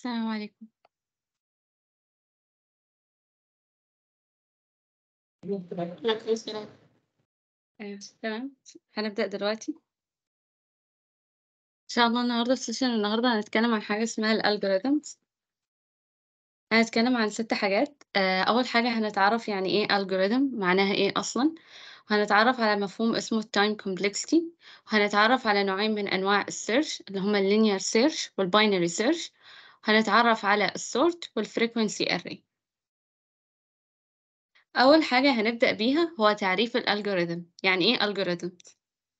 السلام عليكم. عليكم السلام. أيوه تمام، هنبدأ دلوقتي. إن شاء الله النهارده في session النهارده هنتكلم عن حاجة اسمها الalgorithms. هنتكلم عن 6 حاجات، آآ أول حاجة هنتعرّف يعني إيه algorithm معناها إيه أصلًا، وهنتعرّف على مفهوم اسمه الtime complexity، وهنتعرّف على نوعين من أنواع الsearch اللي هُم الlinear search والbinary search، وهنتعرّف على الsort والfrequency array. أول حاجة هنبدأ بيها هو تعريف الalgorithm، يعني إيه algorithms؟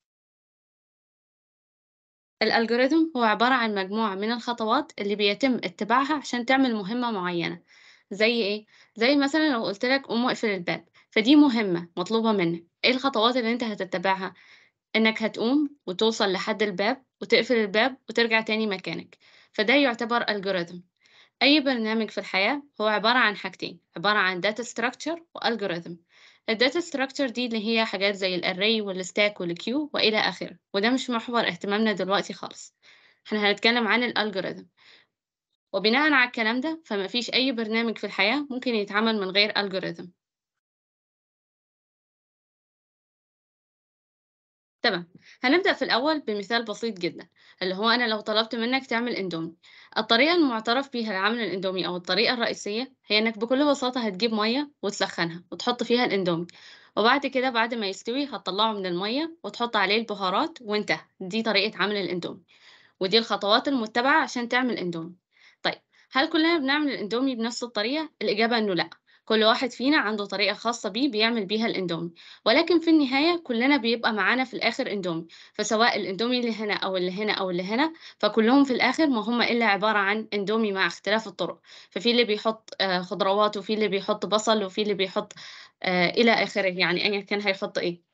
الalgorithm هو عبارة عن مجموعة من الخطوات اللي بيتم اتباعها عشان تعمل مهمة معيّنة، زي إيه؟ زي مثلًا لو قُلت لك قوم واقفل الباب، فدي مهمة مطلوبة منّك، إيه الخطوات اللي أنت هتتبعها؟ إنّك هتقوم وتوصل لحد الباب وتقفل الباب وترجع تاني مكانك، فده يُعتبر algorithm. أي برنامج في الحياة هو عبارة عن حاجتين، عبارة عن data structure وalgorithm. الdata structure دي اللي هي حاجات زي الarray والstack والqueue وإلى آخره، وده مش محور اهتمامنا دلوقتي خالص، إحنا هنتكلم عن الalgorithm. وبناءً على الكلام ده، فما فيش أي برنامج في الحياة ممكن يتعمل من غير algorithm. تمام، هنبدأ في الأول بمثال بسيط جدًا، اللي هو أنا لو طلبت منّك تعمل إندومي، الطريقة المُعترف بيها لعمل الإندومي أو الطريقة الرئيسية هي إنّك بكل بساطة هتجيب مَيّة وتسخّنها وتحط فيها الإندومي، وبعد كده بعد ما يستوي هتطلّعه من المَيّة وتحط عليه البهارات وانتهى، دي طريقة عمل الإندومي، ودي الخطوات المتبعة عشان تعمل إندومي. طيب، هل كلنا بنعمل الإندومي بنفس الطريقة؟ الإجابة إنه لأ، كل واحد فينا عنده طريقة خاصة بيه بيعمل بيها الإندومي، ولكن في النهاية كلنا بيبقى معانا في الآخر إندومي، فسواء الإندومي اللي هنا أو اللي هنا أو اللي هنا، فكلّهم في الآخر ما هم إلا عبارة عن إندومي مع اختلاف الطرق، ففي اللي بيحط آآ خضروات وفي اللي بيحط بصل وفي اللي بيحط آآ إلى آخره، يعني أيًا كان هيحط إيه.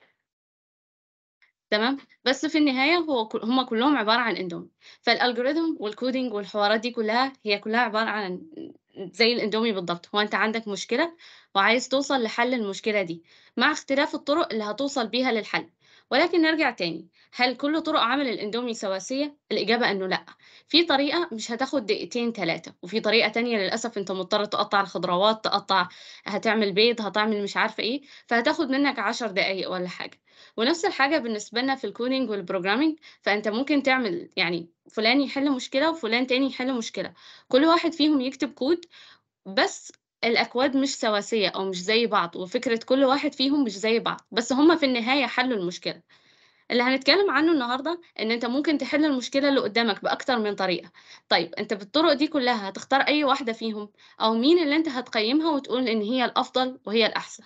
تمام، بس في النهاية هو ك هم كلّهم عبارة عن إندومي، فالalgorithm والcoding والحوارات دي كلّها هي كلّها عبارة عن زي الإندومي بالضبط، هو أنت عندك مشكلة وعايز توصل لحل المشكلة دي، مع اختلاف الطرق اللي هتوصل بيها للحل، ولكن نرجع تاني، هل كل طرق عمل الإندومي سواسية؟ الإجابة إنه لأ، في طريقة مش هتاخد دقيقتين 3 وفي طريقة تانية للأسف أنت مضطر تقطّع الخضروات، تقطّع هتعمل بيض، هتعمل مش عارفة إيه، فهتاخد منّك 10 دقايق والّا حاجة، ونفس الحاجة بالنسبة لنا في الcoding والprogramming فأنت ممكن تعمل يعني فلان يحل مشكلة وفلان تاني يحل مشكلة، كل واحد فيهم يكتب كود بس الأكواد مش سواسية أو مش زي بعض، وفكرة كل واحد فيهم مش زي بعض، بس هم في النهاية حلّوا المشكلة. اللي هنتكلم عنه النهارده إن أنت ممكن تحل المشكلة اللي قدّامك بأكتر من طريقة، طيب أنت بالطرق دي كلّها هتختار أي واحدة فيهم، أو مين اللي أنت هتقيّمها وتقول إن هي الأفضل وهي الأحسن؟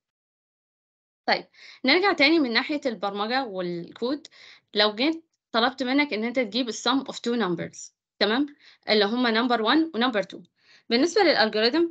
طيب، نرجع تاني من ناحية البرمجة والكود، لو جيت طلبت منّك إن أنت تجيب الsum of 2 numbers تمام، اللي هم number 1 وnumber 2 بالنسبة للalgorithm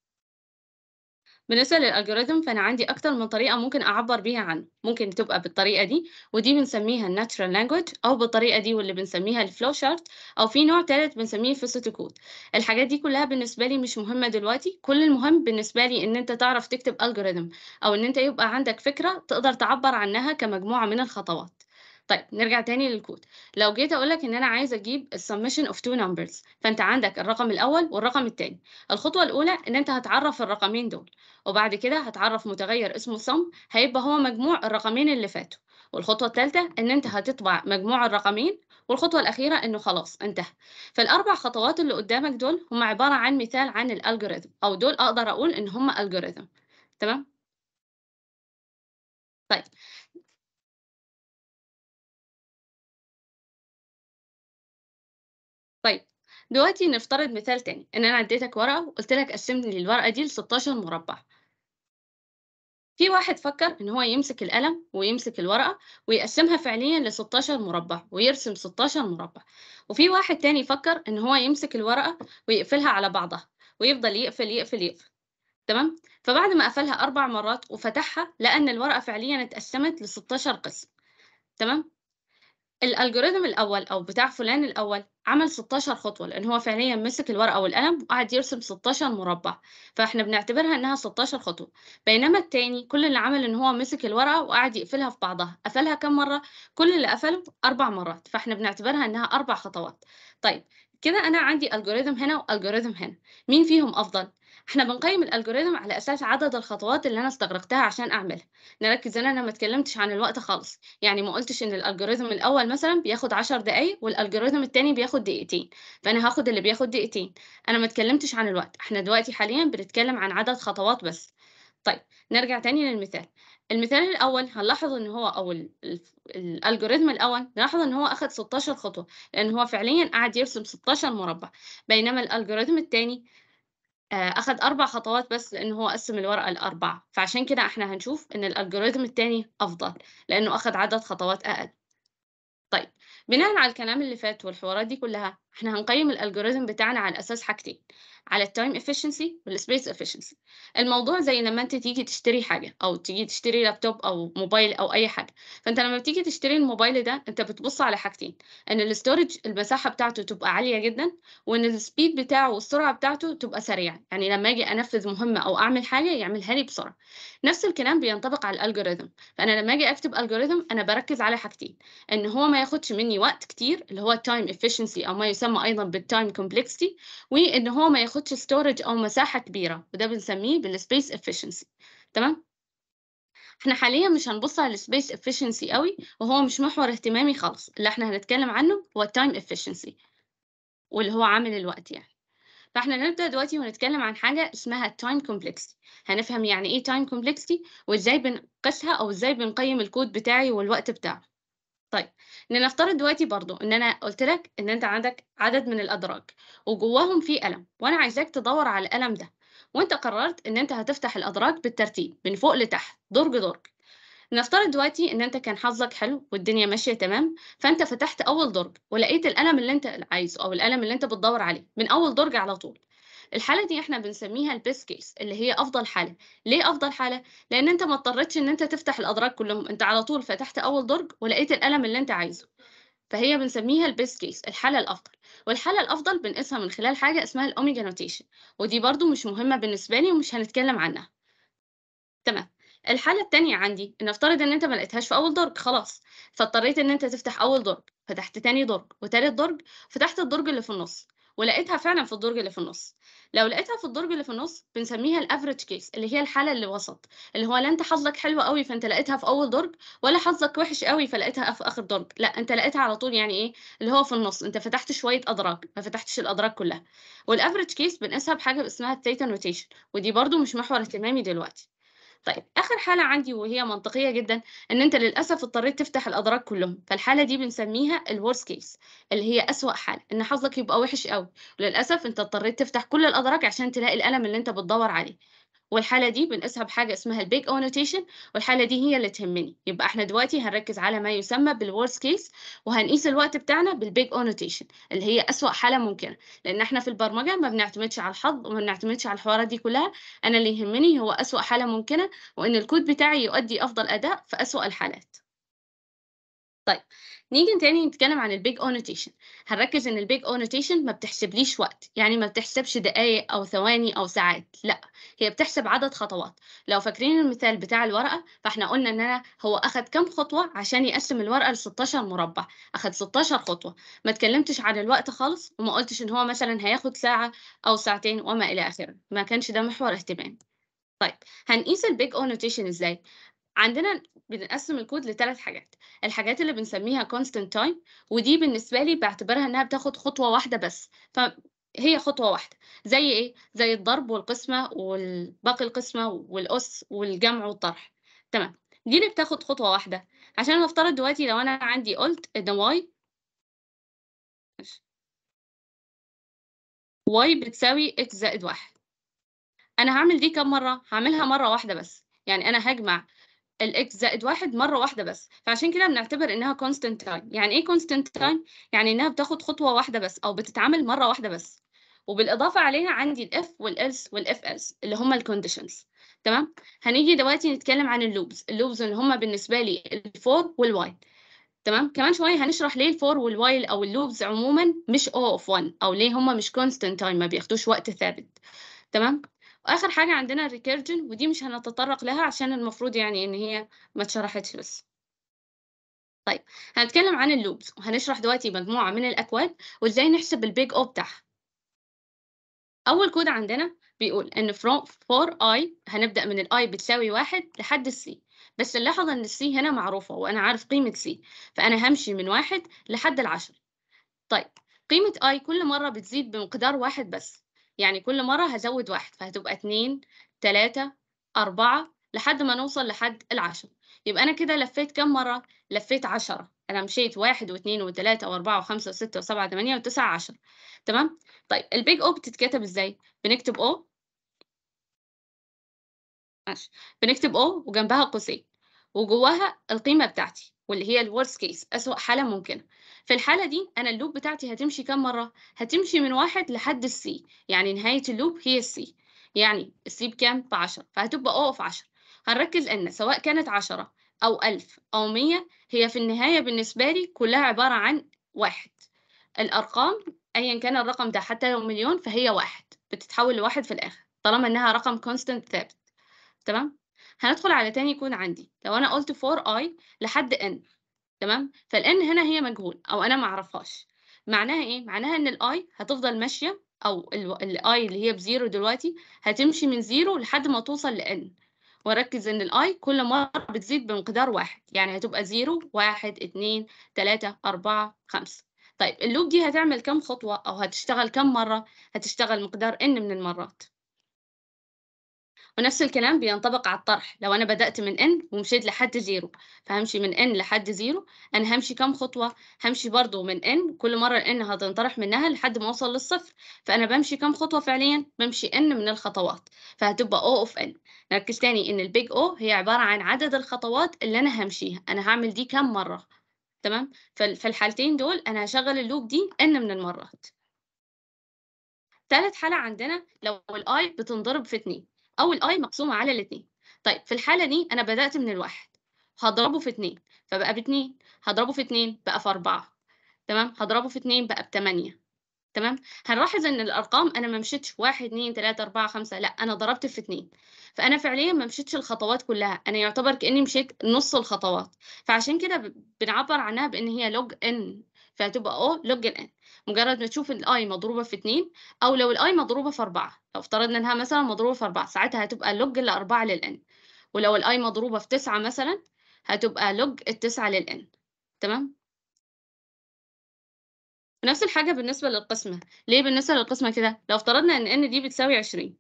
بالنسبة للalgorithm فأنا عندي أكتر من طريقة ممكن أعبّر بيها عنه، ممكن تبقى بالطريقة دي، ودي بنسميها الnatural language أو بالطريقة دي واللي بنسميها الflow chart أو في نوع تالت بنسميه فصلة الكود. الحاجات دي كلّها بالنسبة لي مش مهمة دلوقتي، كل المهم بالنسبة لي إن أنت تعرف تكتب algorithm أو إن أنت يبقى عندك فكرة تقدر تعبّر عنها كمجموعة من الخطوات. طيب، نرجع تاني للكود، لو جيت أقول لك إن أنا عايزة أجيب الsummation of 2 numbers فأنت عندك الرقم الأول والرقم التاني، الخطوة الأولى إن أنت هتعرّف الرقمين دول، وبعد كده هتعرّف متغير اسمه sum هيبقى هو مجموع الرقمين اللي فاتوا، والخطوة التالتة إن أنت هتطبع مجموع الرقمين، والخطوة الأخيرة إنه خلاص انتهى. فال4 خطوات اللي قدّامك دول هم عبارة عن مثال عن الalgorithm أو دول أقدر أقول إن هم algorithm تمام؟ طيب. طيب، دلوقتي نفترض مثال تاني، إن أنا اديتك ورقة وقُلت لك قسّم لي الورقة دي ل16 مربع. في واحد فكّر إن هو يمسك القلم ويمسك الورقة ويقسّمها فعليًا ل16 مربع ويرسم 16 مربع، وفي واحد تاني فكّر إن هو يمسك الورقة ويقفلها على بعضها ويفضل يقفل، يقفل، يقفل تمام، فبعد ما قفلها 4 مرات وفتحها لقى إن الورقة فعليًا اتقسّمت ل16 قسم تمام، الalgorithm الأول أو بتاع فلان الأول عمل 16 خطوة، لإن هو فعليًا مسك الورقة والقلم وقعد يرسم 16 مربع، فإحنا بنعتبرها إنها 16 خطوة، بينما التاني كل اللي عمل إن هو مسك الورقة وقعد يقفلها في بعضها، قفلها كام مرة؟ كل اللي قفله 4 مرات، فإحنا بنعتبرها إنها 4 خطوات. طيب، كده أنا عندي algorithm هنا وalgorithm هنا، مين فيهم أفضل؟ إحنا بنقيّم الalgorithm على أساس عدد الخطوات اللي أنا استغرقتها عشان أعملها، نركّز هنا أنا ما اتكلمتش عن الوقت خالص، يعني ما قُلتش إن الalgorithm الأول مثلًا بياخد 10 دقايق والalgorithm التاني بياخد دقيقتين، فأنا هاخد اللي بياخد دقيقتين، أنا ما اتكلمتش عن الوقت، إحنا دلوقتي حاليًا بنتكلم عن عدد خطوات بس. طيب نرجع تاني للمثال، المثال الأول هنلاحظ إن هو أو ال الف الalgorithm الأول نلاحظ إن هو أخد 16 خطوة، لإن هو فعليًا قعد يرسم 16 مربع، بينما الalgorithm التاني آآ أخد 4 خطوات بس لإن هو قسّم الورقة ل4، فعشان كده إحنا هنشوف إن الalgorithm التاني أفضل، لإنه أخد عدد خطوات أقل. طيب بناءً على الكلام اللي فات والحوارات دي كلها، إحنا هنقيّم الalgorithm بتاعنا على أساس حاجتين، على الtime efficiency والspace efficiency. الموضوع زي لمّا أنتِ تيجي تشتري حاجة أو تيجي تشتري لابتوب أو موبايل أو أي حاجة، فأنت لمّا بتيجي تشتري الموبايل ده أنت بتبُص على حاجتين، إن الstorage المساحة بتاعته تبقى عالية جدًا، وإن الspeed بتاعه والسرعة بتاعته تبقى سريعة، يعني لمّا آجي أنفّذ مهمة أو أعمل حاجة يعملها لي بسرعة. نفس الكلام بينطبق على الalgorithm، فأنا لمّا آجي أكتب algorithm أنا باركّز على حاجتين، إن هو ما ياخدش منّي وقت كتير اللي هو الtime efficiency أو ما يسمى أيضًا بالtime complexity، وإن هو ما ياخدش storage أو مساحة كبيرة، وده بنسميه بالspace efficiency تمام؟ إحنا حاليًا مش هنبُص على الspace efficiency أوي، وهو مش محور اهتمامي خالص، اللي إحنا هنتكلم عنه هو الtime efficiency واللي هو عامل الوقت يعني. فإحنا نبدأ دلوقتي ونتكلم عن حاجة اسمها الtime complexity، هنفهم يعني إيه time complexity وإزاي بنقيسها أو إزاي بنقيّم الكود بتاعي والوقت بتاعه. طيب لنفترض دلوقتي برضه إن أنا قُلت لك إن أنت عندك عدد من الأدراج وجواهم في قلم، وأنا عايزاك تدوّر على القلم ده، وأنت قررت إن أنت هتفتح الأدراج بالترتيب من فوق لتحت، درج، درج. نفترض دلوقتي إن أنت كان حظك حلو والدنيا ماشية تمام، فأنت فتحت أول درج ولقيت القلم اللي أنت عايزه أو القلم اللي أنت بتدوّر عليه من أول درج على طول. الحالة دي إحنا بنسميها الbest case اللي هي أفضل حالة، ليه أفضل حالة؟ لإن أنت ما اضطريتش إن أنت تفتح الأدراج كلّهم، أنت على طول فتحت أول درج ولقيت القلم اللي أنت عايزه، فهي بنسميها الbest case الحالة الأفضل، والحالة الأفضل بنقيسها من خلال حاجة اسمها الأوميجا notation ودي برضه مش مهمة بالنسبة لي ومش هنتكلم عنها. تمام، الحالة التانية عندي نفترض إن أنت ما لقيتهاش في أول درج خلاص، فاضطريت إن أنت تفتح أول درج، فتحت تاني درج وتالت درج، فتحت الدرج اللي في النُص، ولقيتها فعلًا في الدرج اللي في النُص. لو لقيتها في الدرج اللي في النُص بنسميها الaverage case اللي هي الحالة اللي وسط، اللي هو لا أنت حظك حلو أوي فأنت لقيتها في أول درج، ولا حظك وِحِش أوي فلقيتها في آخر درج، لأ أنت لقيتها على طول يعني إيه، اللي هو في النُص، أنت فتحت شوية أدراج، ما فتحتش الأدراج كلّها. والaverage case بنقيسها بحاجة اسمها الtheta notation ودي برضه مش محور اهتمامي دلوقتي. طيب آخر حالة عندي وهي منطقية جدًا، إن أنت للأسف اضطريت تفتح الأدراج كلّهم، فالحالة دي بنسميها الworst case اللي هي أسوأ حالة، إن حظك يبقى وِحِش أوي، وللأسف أنت اضطريت تفتح كل الأدراج عشان تلاقي القلم اللي أنت بتدوّر عليه، والحالة دي بنقيسها بحاجة اسمها الbig O notation والحالة دي هي اللي تهمني، يبقى إحنا دلوقتي هنركّز على ما يسمى بالworst case وهنقيس الوقت بتاعنا بالbig O notation اللي هي أسوأ حالة ممكنة، لإن إحنا في البرمجة ما بنعتمدش على الحظ وما بنعتمدش على الحوارات دي كلّها، أنا اللي يهمني هو أسوأ حالة ممكنة وإن الكود بتاعي يؤدي أفضل أداء في أسوأ الحالات. طيب نيجي تاني نتكلم عن الbig O notation هنركّز إن الbig O notation ما بتحسبليش وقت، يعني ما بتحسبش دقايق أو ثواني أو ساعات، لأ، هي بتحسب عدد خطوات. لو فاكرين المثال بتاع الورقة، فإحنا قُلنا إن أنا هو أخد كام خطوة عشان يقسّم الورقة ل16 مربع، أخد 16 خطوة، ما اتكلمتش عن الوقت خالص وما قُلتش إن هو مثلًا هياخد ساعة أو ساعتين وما إلى آخره، ما كانش ده محور اهتمامي. طيب هنقيس الbig O notation إزاي؟ عندنا بنقسّم الكود ل3 حاجات، الحاجات اللي بنسميها constant time ودي بالنسبة لي باعتبرها إنها بتاخد خطوة واحدة بس، فهي خطوة واحدة، زي إيه؟ زي الضرب والقسمة وال باقي القسمة والأُس والجمع والطرح، تمام، دي اللي بتاخد خطوة واحدة، عشان نفترض دلوقتي لو أنا عندي قُلت إن y ماشي. y بتساوي x زائد 1 أنا هاعمل دي كام مرّة؟ هاعملها مرّة واحدة بس، يعني أنا هاجمع الx زائد 1 مرّة واحدة بس، فعشان كده بنعتبر إنها constant time يعني إيه constant time؟ يعني إنها بتاخد خطوة واحدة بس أو بتتعمل مرّة واحدة بس، وبالإضافة عليها عندي الif والelse والif else اللي هم الconditions تمام؟ هنيجي دلوقتي نتكلم عن الloops الloops اللي هم بالنسبة لي الfor والwhile تمام؟ كمان شوية هنشرح ليه الfor والwhile أو الloops عمومًا مش O of one أو ليه هم مش constant time ما بياخدوش وقت ثابت تمام؟ وآخر حاجة عندنا الrecursion ودي مش هنتطرق لها عشان المفروض يعني إن هي ما اتشرحتش لسه. طيب هنتكلم عن اللوبس وهنشرح دلوقتي مجموعة من الأكواد وإزاي نحسب البيج أو بتاعها أول كود عندنا بيقول إن from for i هنبدأ من ال i بتساوي واحد لحد ال c بس نلاحظ إن ال c هنا معروفة وأنا عارف قيمة c فأنا همشي من واحد لحد العشرة طيب قيمة i كل مرة بتزيد بمقدار واحد بس يعني كل مرة هزود واحد فهتبقى اتنين تلاتة أربعة لحد ما نوصل لحد العشرة يبقى أنا كده لفيت كم مرة؟ لفيت عشرة أنا مشيت واحد واثنين وثلاثة وأربعة وخمسة وستة وسبعة وثمانية وتسعة عشرة تمام؟ طيب البيج أو بتتكتب إزاي؟ بنكتب أو ماشي بنكتب أو وجنبها قوسين وجواها القيمة بتاعتي واللي هي الورست كيس أسوأ حالة ممكنة في الحالة دي أنا اللوب بتاعتي هتمشي كم مرة؟ هتمشي من واحد لحد السي يعني نهاية اللوب هي السي يعني السي بكام؟ بعشرة فهتبقى أو في عشرة هنركز إن سواء كانت عشرة أو ألف أو مية هي في النهاية بالنسبة لي كلها عبارة عن واحد الأرقام أيا كان الرقم ده حتى لو مليون فهي واحد بتتحول لواحد في الآخر طالما إنها رقم كونستنت ثابت تمام هندخل على تاني كود عندي لو أنا قلت for i لحد n تمام فالn هنا هي مجهول أو أنا معرفهاش معناها إيه؟ معناها إن الآي هتفضل ماشية أو الآي اللي هي بزيرو دلوقتي هتمشي من زيرو لحد ما توصل لn وركز إن الآي كل مرة بتزيد بمقدار واحد يعني هتبقى زيرو واحد اتنين تلاتة أربعة خمسة طيب اللوب دي هتعمل كم خطوة أو هتشتغل كم مرة؟ هتشتغل مقدار n من المرات ونفس الكلام بينطبق على الطرح لو أنا بدأت من n ومشيت لحد زيرو فهمشي من n لحد زيرو أنا همشي كم خطوة؟ همشي برضو من n كل مرة n هتنطرح منها لحد ما أوصل للصفر فأنا بمشي كم خطوة فعليا؟ بمشي n من الخطوات فهتبقى O of n نركز تاني إن البيج O هي عبارة عن عدد الخطوات اللي أنا همشيها أنا هعمل دي كم مرة تمام؟ في الحالتين دول أنا هشغل اللوب دي n من المرات ثالث حالة عندنا لو الآي بتنضرب في 2 أو الآي مقسومة على الاتنين طيب في الحالة دي أنا بدأت من الواحد هضربه في اتنين فبقى باتنين هضربه في اتنين بقى في أربعة تمام هضربه في اتنين بقى بتمانية تمام هنلاحظ إن الأرقام أنا ما مشيتش واحد اتنين تلاتة أربعة خمسة لأ أنا ضربت في اتنين فأنا فعليا ما مشيتش الخطوات كلها أنا يعتبر كأني مشيت نص الخطوات فعشان كده بنعبر عنها بإن هي لوج إن فهتبقى او لوج الان مجرد ما تشوف الاي مضروبه في 2 او لو الاي مضروبه في 4 لو افترضنا انها مثلا مضروبه في 4 ساعتها هتبقى لوج ال 4 للان ولو الاي مضروبه في 9 مثلا هتبقى لوج التسعة للان تمام نفس الحاجة بالنسبة للقسمة ليه بالنسبة للقسمة كده لو افترضنا ان ان دي بتساوي 20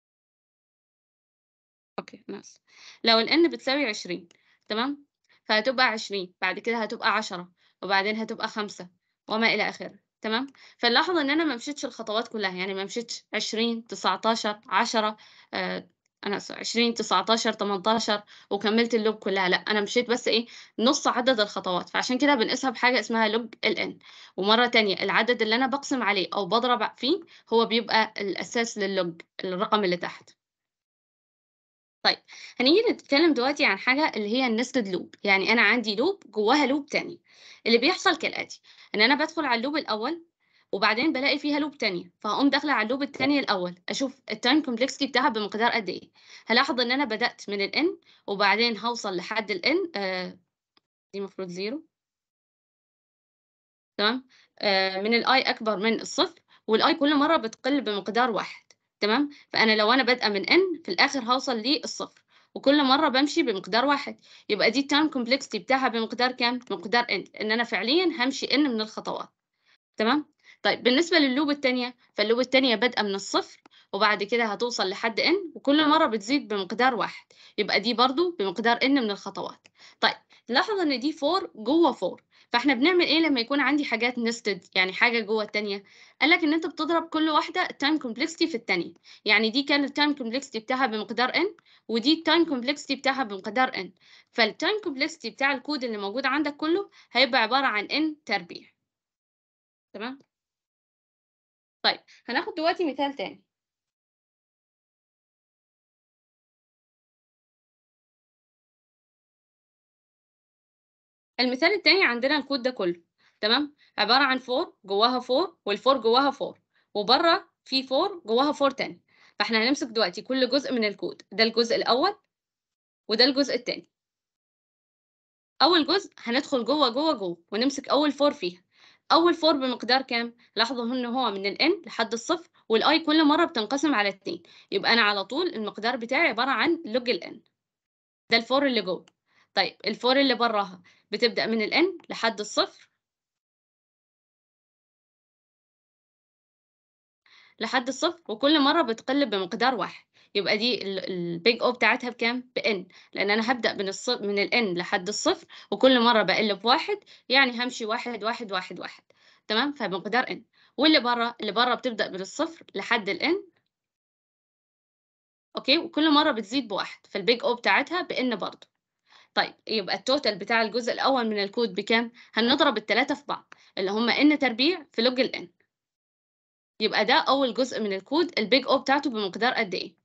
اوكي ناس لو ال n بتساوي 20 تمام فهتبقى 20 بعد كده هتبقى 10 وبعدين هتبقى خمسة وما إلى آخره تمام فنلاحظ إن أنا ما مشيتش الخطوات كلها يعني ما مشيتش عشرين تسعتاشر عشرة آه أنا آسفة عشرين تسعتاشر تمنتاشر وكملت اللوب كلها لأ أنا مشيت بس إيه نص عدد الخطوات فعشان كده بنقيسها بحاجة اسمها لوج ال n ومرة تانية العدد اللي أنا بقسم عليه أو بضرب فيه هو بيبقى الأساس للوج الرقم اللي تحت طيب هنيجي نتكلم دلوقتي عن حاجة اللي هي النستد لوب يعني أنا عندي لوب جواها لوب تاني اللي بيحصل كالآتي إن أنا بدخل على اللوب الأول وبعدين بلاقي فيها لوب تانية فهقوم داخلة على اللوب التانية الأول أشوف التايم كومبلكسيتي بتاعها بمقدار قد إيه هلاحظ إن أنا بدأت من ال n وبعدين هوصل لحد ال n آه دي المفروض زيرو تمام آه من الاي أكبر من الصفر والاي كل مرة بتقل بمقدار واحد تمام فأنا لو أنا بادئة من n في الآخر هوصل للصفر وكل مرة بمشي بمقدار واحد يبقى دي التايم كومبلكسيتي بتاعها بمقدار كام؟ بمقدار n لأن أنا فعليا همشي n من الخطوات تمام؟ طيب بالنسبة لللوب التانية فاللوب التانية بادئة من الصفر وبعد كده هتوصل لحد n وكل مرة بتزيد بمقدار واحد يبقى دي برضو بمقدار n من الخطوات طيب لاحظ ان دي 4 جوه 4 فاحنا بنعمل ايه لما يكون عندي حاجات نستد يعني حاجه جوه الثانيه قال لك ان انت بتضرب كل واحده التايم كومبلكسيتي في الثانيه يعني دي كانت التايم كومبلكسيتي بتاعها بمقدار n ودي التايم كومبلكسيتي بتاعها بمقدار n فالتايم كومبلكسيتي بتاع الكود اللي موجود عندك كله هيبقى عباره عن n تربيع تمام طيب هناخد دلوقتي مثال تاني المثال التاني عندنا الكود ده كله تمام عبارة عن 4 جواها 4 والفور جواها 4 وبره في 4 جواها 4 تاني فاحنا هنمسك دلوقتي كل جزء من الكود ده الجزء الأول وده الجزء التاني أول جزء هندخل جوه جوه جوه ونمسك أول فور فيها أول فور بمقدار كام؟ لاحظوا إن هو من ال n لحد الصفر والi كل مرة بتنقسم على 2 يبقى أنا على طول المقدار بتاعي عبارة عن لوج ال n ده الفور اللي جوه طيب الفور اللي براها بتبدأ من ال n لحد الصفر لحد الصفر وكل مرة بتقل بمقدار واحد يبقى دي البيج او بتاعتها بكام؟ ب n لأن أنا هبدأ من الصفر من ال n لحد الصفر وكل مرة بقل بواحد يعني همشي واحد واحد واحد واحد تمام؟ فبمقدار n واللي بره اللي بره بتبدأ من الصفر لحد ال n اوكي وكل مرة بتزيد بواحد فالبيج او بتاعتها ب n برضه طيب يبقى التوتال بتاع الجزء الأول من الكود بكام؟ هنضرب التلاتة في بعض اللي هم n تربيع في لوج ال n يبقى ده أول جزء من الكود البيج او بتاعته بمقدار قد إيه؟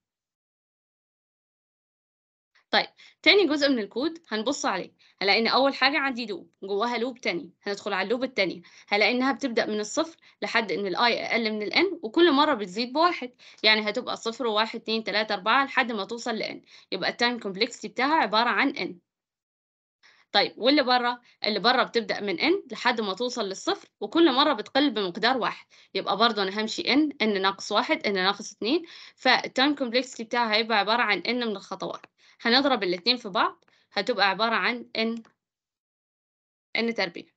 طيب تاني جزء من الكود هنبص عليه هلاقي ان اول حاجه عندي لوب جواها لوب تاني هندخل على اللوب التانية هلاقي انها بتبدا من الصفر لحد ان الاي اقل من الان وكل مره بتزيد بواحد يعني هتبقى صفر وواحد اتنين تلاته اربعه لحد ما توصل لان يبقى التايم كومبلكسيتي بتاعها عباره عن ان طيب واللي بره اللي بره بتبدا من ان لحد ما توصل للصفر وكل مره بتقل بمقدار واحد يبقى برضه انا همشي ان ان ناقص واحد ان ناقص اتنين فالتايم كومبلكسيتي بتاعها هيبقى عباره عن ان من الخطوات هنضرب الاتنين في بعض هتبقى عبارة عن n n تربيع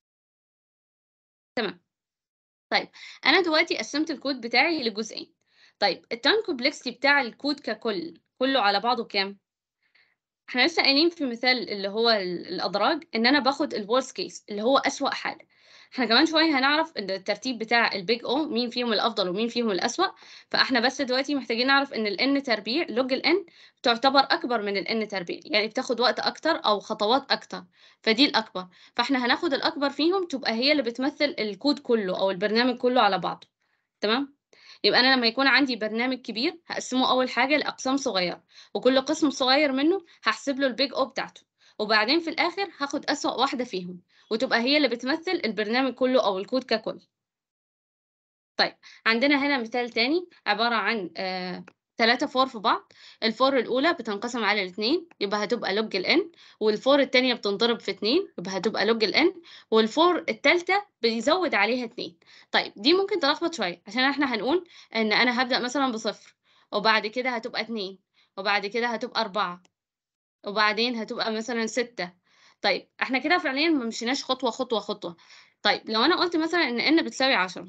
تمام طيب أنا دلوقتي قسمت الكود بتاعي لجزئين طيب التايم كومبلكسيتي بتاع الكود ككل كله على بعضه كام؟ احنا لسه قايلين في مثال اللي هو الأدراج إن أنا باخد الورست كيس اللي هو أسوأ حالة احنا كمان شويه هنعرف ان الترتيب بتاع البيج او مين فيهم الافضل ومين فيهم الاسوأ فاحنا بس دلوقتي محتاجين نعرف ان الان تربيع لوج الان تعتبر اكبر من الان تربيع يعني بتاخد وقت اكتر او خطوات اكتر فدي الاكبر فاحنا هناخد الاكبر فيهم تبقى هي اللي بتمثل الكود كله او البرنامج كله على بعضه تمام يبقى انا لما يكون عندي برنامج كبير هقسمه اول حاجه لاقسام صغيره وكل قسم صغير منه هحسب له البيج او بتاعته وبعدين في الاخر هاخد اسوأ واحده فيهم وتبقى هي اللي بتمثل البرنامج كله أو الكود ككل طيب عندنا هنا مثال تاني عبارة عن آه ثلاثة فور في بعض الفور الأولى بتنقسم على الاثنين يبقى هتبقى لوج ال n والفور التانية بتنضرب في اتنين يبقى هتبقى لوج ال n والفور التالتة بيزود عليها اتنين طيب دي ممكن تلخبط شوية عشان احنا هنقول إن أنا هبدأ مثلا بصفر وبعد كده هتبقى اتنين وبعد كده هتبقى أربعة وبعدين هتبقى مثلا ستة طيب احنا كده فعليا ما مشيناش خطوة خطوة خطوة طيب لو أنا قلت مثلا إن n بتساوي عشرة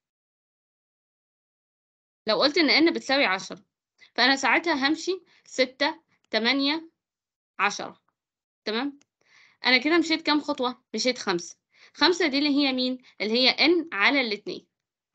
لو قلت إن n بتساوي عشرة فأنا ساعتها همشي ستة تمانية عشرة تمام أنا كده مشيت كام خطوة؟ مشيت خمسة خمسة دي اللي هي مين؟ اللي هي n على الاتنين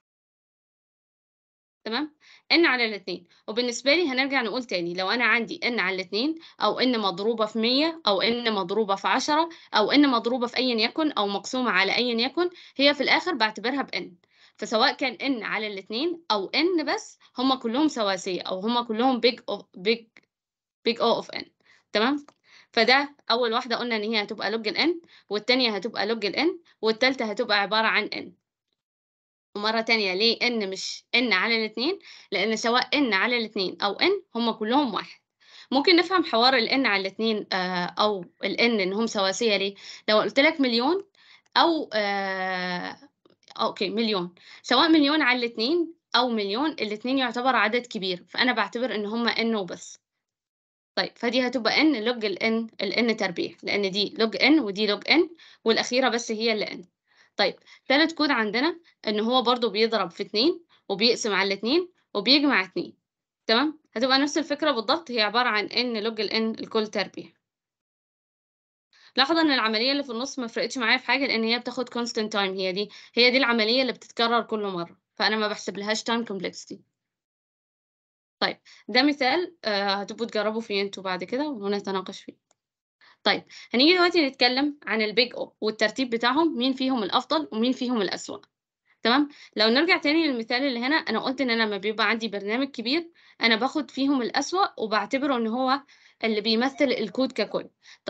تمام n على الاتنين وبالنسبة لي هنرجع نقول تاني لو أنا عندي n على الاتنين أو n مضروبة في مية أو n مضروبة في عشرة أو n مضروبة في أيا يكن أو مقسومة على أيا يكن هي في الآخر بعتبرها ب n فسواء كان n على الاتنين أو n بس هما كلهم سواسية أو هما كلهم big of big big O of n تمام فده أول واحدة قلنا إن هي هتبقى لوج ال n والتانية هتبقى لوج ال n والتالتة هتبقى عبارة عن n ومرة تانية ليه n مش n على الاتنين لأن سواء n على الاتنين أو n هما كلهم واحد ممكن نفهم حوار ال n على الاتنين آه أو ال n إنهم سواسية ليه لو قلت لك مليون أو آه أوكي مليون سواء مليون على الاتنين أو مليون الاتنين يعتبر عدد كبير فأنا بعتبر إن هما n وبس طيب فدي هتبقى n لوج ال n ال n تربيع لأن دي لوج n ودي لوج n والأخيرة بس هي اللي n طيب تالت كود عندنا ان هو برضو بيضرب في اتنين وبيقسم على الاتنين وبيجمع اتنين تمام هتبقى نفس الفكرة بالضبط هي عبارة عن ان لوج ال n الكل تربيع لاحظ ان العملية اللي في النص ما فرقتش معايا في حاجة لان هي بتاخد constant time هي دي هي دي العملية اللي بتتكرر كل مرة فانا ما بحسب لهاش time complexity طيب ده مثال آه هتبقوا تجربوا فيه انتوا بعد كده ونتناقش فيه طيب هنيجي دلوقتي نتكلم عن البيج او والترتيب بتاعهم مين فيهم الافضل ومين فيهم الاسوأ تمام لو نرجع تاني للمثال اللي هنا انا قلت ان انا لما بيبقى عندي برنامج كبير انا باخد فيهم الاسوأ وبعتبره ان هو اللي بيمثل الكود ككل طيب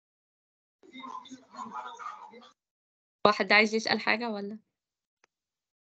واحد عايز يسأل حاجة ولا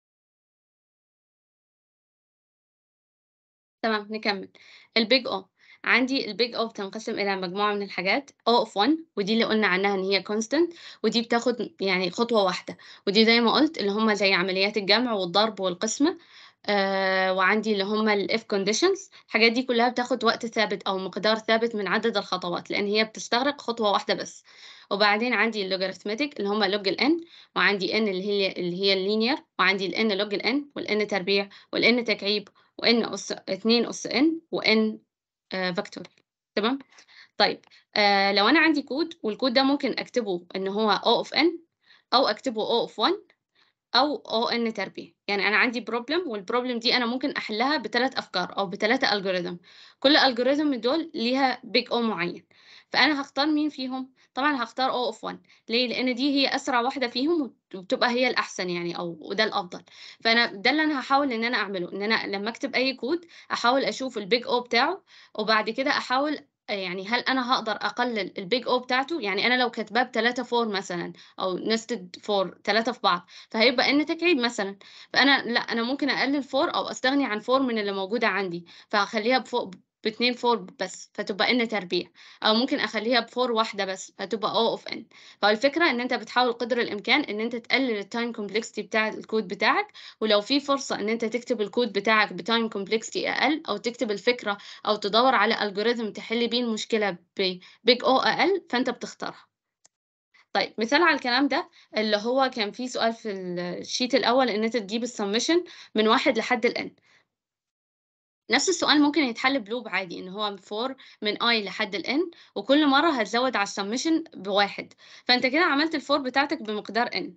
تمام نكمل البيج او عندي البيج او بتنقسم الى مجموعه من الحاجات او اوف 1 ودي اللي قلنا عنها ان هي كونستنت ودي بتاخد يعني خطوه واحده ودي زي ما قلت اللي هم زي عمليات الجمع والضرب والقسمه آه وعندي اللي هم الاف كونديشنز الحاجات دي كلها بتاخد وقت ثابت او مقدار ثابت من عدد الخطوات لان هي بتستغرق خطوه واحده بس وبعدين عندي اللوغاريتمتيك اللي هم لوج الان وعندي ان اللي هي اللي هي اللينير وعندي الان لوج الان والان تربيع والان تكعيب وان اس 2 اس ان وان فاكتوريال تمام طيب آه لو انا عندي كود والكود ده ممكن اكتبه ان هو او اوف ان او اكتبه او اوف 1 او او ان تربيع يعني انا عندي بروبلم والبروبلم دي انا ممكن احلها بثلاث افكار او بثلاثه الجوريزم كل الجوريزم من دول ليها بيج او معين فانا هختار مين فيهم طبعا هختار او اوف 1 ليه لان دي هي اسرع واحده فيهم وبتبقى هي الاحسن يعني او وده الافضل فانا ده اللي انا هحاول ان انا اعمله ان انا لما اكتب اي كود احاول اشوف البيج او بتاعه وبعد كده احاول يعني هل انا هقدر اقلل البيج او بتاعته يعني انا لو كاتباه بثلاثة فور مثلا او نستد فور ثلاثة في بعض فهيبقى ان تكعيب مثلا فانا لا انا ممكن اقلل فور او استغني عن فور من اللي موجوده عندي فهخليها بفوق باتنين فور بس فتبقى ان تربيع او ممكن اخليها بفور واحده بس فتبقى او اوف ان فالفكره ان انت بتحاول قدر الامكان ان انت تقلل التايم كومبلكسيتي بتاع الكود بتاعك ولو في فرصه ان انت تكتب الكود بتاعك بتايم كومبلكسيتي اقل او تكتب الفكره او تدور على الجوريزم تحل بيه المشكله ببيج او اقل فانت بتختارها طيب مثال على الكلام ده اللي هو كان في سؤال في الشيت الاول ان انت تجيب السمشن من واحد لحد الان نفس السؤال ممكن يتحل بلوب عادي ان هو فور من اي لحد الان وكل مره هتزود على السمشن بواحد فانت كده عملت الفور بتاعتك بمقدار ان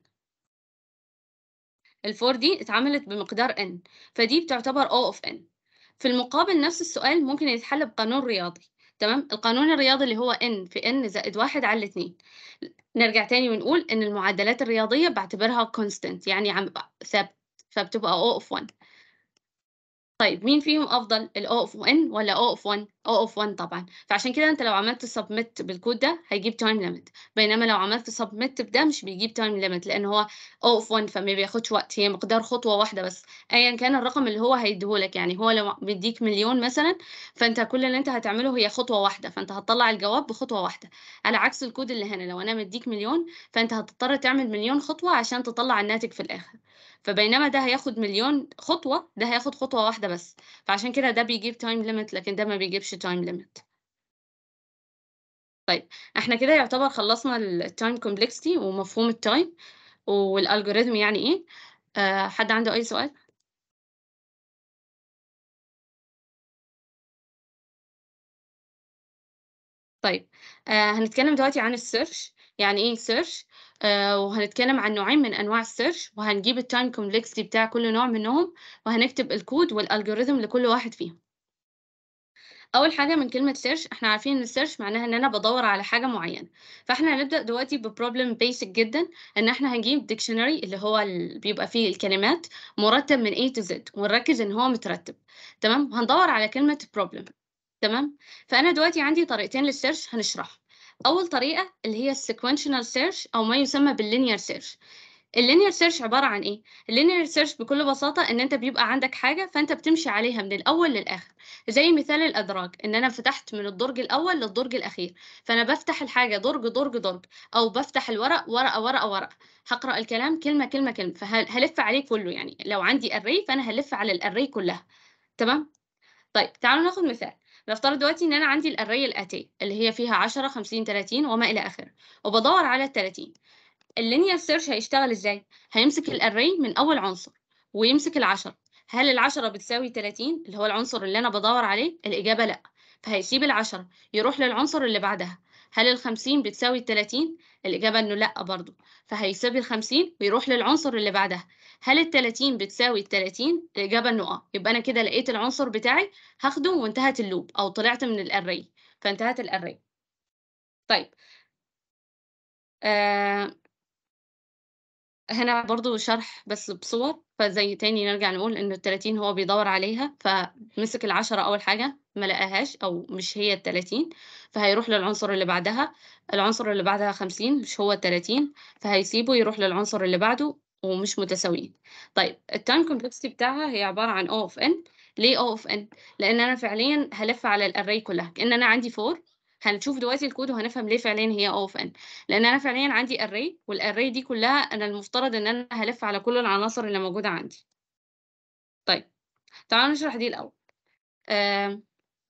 الفور دي اتعملت بمقدار ان فدي بتعتبر او اوف ان في المقابل نفس السؤال ممكن يتحل بقانون رياضي تمام القانون الرياضي اللي هو ان في ان زائد واحد على الاتنين نرجع تاني ونقول ان المعادلات الرياضيه بعتبرها كونستنت يعني عم ثابت فبتبقى او اوف 1 طيب مين فيهم افضل الاو اوف ان ولا او اوف 1 او اوف 1 طبعا فعشان كده انت لو عملت سبميت بالكود ده هيجيب تايم ليميت بينما لو عملت سبميت بده مش بيجيب تايم ليميت لان هو او اوف 1 فما بياخدش وقت هي مقدار خطوه واحده بس ايا كان الرقم اللي هو هيديهولك يعني هو لو بيديك مليون مثلا فانت كل اللي انت هتعمله هي خطوه واحده فانت هتطلع الجواب بخطوه واحده على عكس الكود اللي هنا لو انا مديك مليون فانت هتضطر تعمل مليون خطوه عشان تطلع الناتج في الاخر فبينما ده هياخد مليون خطوة ده هياخد خطوة واحدة بس فعشان كده ده بيجيب تايم ليميت لكن ده ما بيجيبش تايم ليميت طيب احنا كده يعتبر خلصنا التايم كومبلكسيتي ومفهوم التايم والالجوريزم يعني ايه أه حد عنده اي سؤال طيب آه هنتكلم دلوقتي عن السيرش يعني ايه سيرش آه وهنتكلم عن نوعين من انواع السيرش وهنجيب التايم كومبلكسيتي بتاع كل نوع منهم وهنكتب الكود والالجوريزم لكل واحد فيهم اول حاجه من كلمه سيرش احنا عارفين ان السيرش معناها ان انا بدور على حاجه معينه فاحنا هنبدا دلوقتي ببروبلم بيسك جدا ان احنا هنجيب ديكشنري اللي هو ال... بيبقى فيه الكلمات مرتب من A to Z ونركز ان هو مترتب تمام وهندور على كلمه بروبلم تمام فانا دلوقتي عندي طريقتين للسيرش هنشرحها اول طريقه اللي هي السيكونشنال سيرش او ما يسمى باللينير سيرش اللينير سيرش عباره عن ايه اللينير سيرش بكل بساطه ان انت بيبقى عندك حاجه فانت بتمشي عليها من الاول للاخر زي مثال الادراج ان انا فتحت من الدرج الاول للدرج الاخير فانا بفتح الحاجه درج درج درج او بفتح الورق ورقه ورقه ورقه هقرا الكلام كلمه كلمه كلمه فهلف عليه كله يعني لو عندي اري فانا هلف على الاري كلها تمام طيب تعالوا ناخد مثال نفترض دلوقتي ان انا عندي الاري الاتيه اللي هي فيها 10 50 30 وما الى اخره وبدور على ال 30 اللينير سيرش هيشتغل ازاي هيمسك الاري من اول عنصر ويمسك العشرة هل العشرة بتساوي 30 اللي هو العنصر اللي انا بدور عليه الاجابه لا فهيسيب العشرة يروح للعنصر اللي بعدها هل الخمسين بتساوي التلاتين؟ الإجابة إنه لأ برضو فهيسيب الخمسين ويروح للعنصر اللي بعدها هل التلاتين بتساوي التلاتين؟ الإجابة إنه آه يبقى أنا كده لقيت العنصر بتاعي هاخده وانتهت اللوب أو طلعت من الأري فانتهت الأري طيب آه هنا برضو شرح بس بصور فزي تاني نرجع نقول إنه التلاتين هو بيدور عليها فمسك العشرة أول حاجة ما لقاهاش أو مش هي التلاتين فهيروح للعنصر اللي بعدها العنصر اللي بعدها خمسين مش هو التلاتين فهيسيبه يروح للعنصر اللي بعده ومش متساويين طيب التايم كومبلكسيتي بتاعها هي عبارة عن O of N ليه O of N؟ لإن أنا فعليًا هالِف على الarray كلّها، كأن أنا عندي for هنشوف دلوقتي الكود وهنفهم ليه فعليًا هي O of N، لإن أنا فعليًا عندي array والarray دي كلّها أنا المفترض إن أنا هالِف على كل العناصر اللي موجودة عندي. طيب، تعالوا نشرح دي الأول. آمم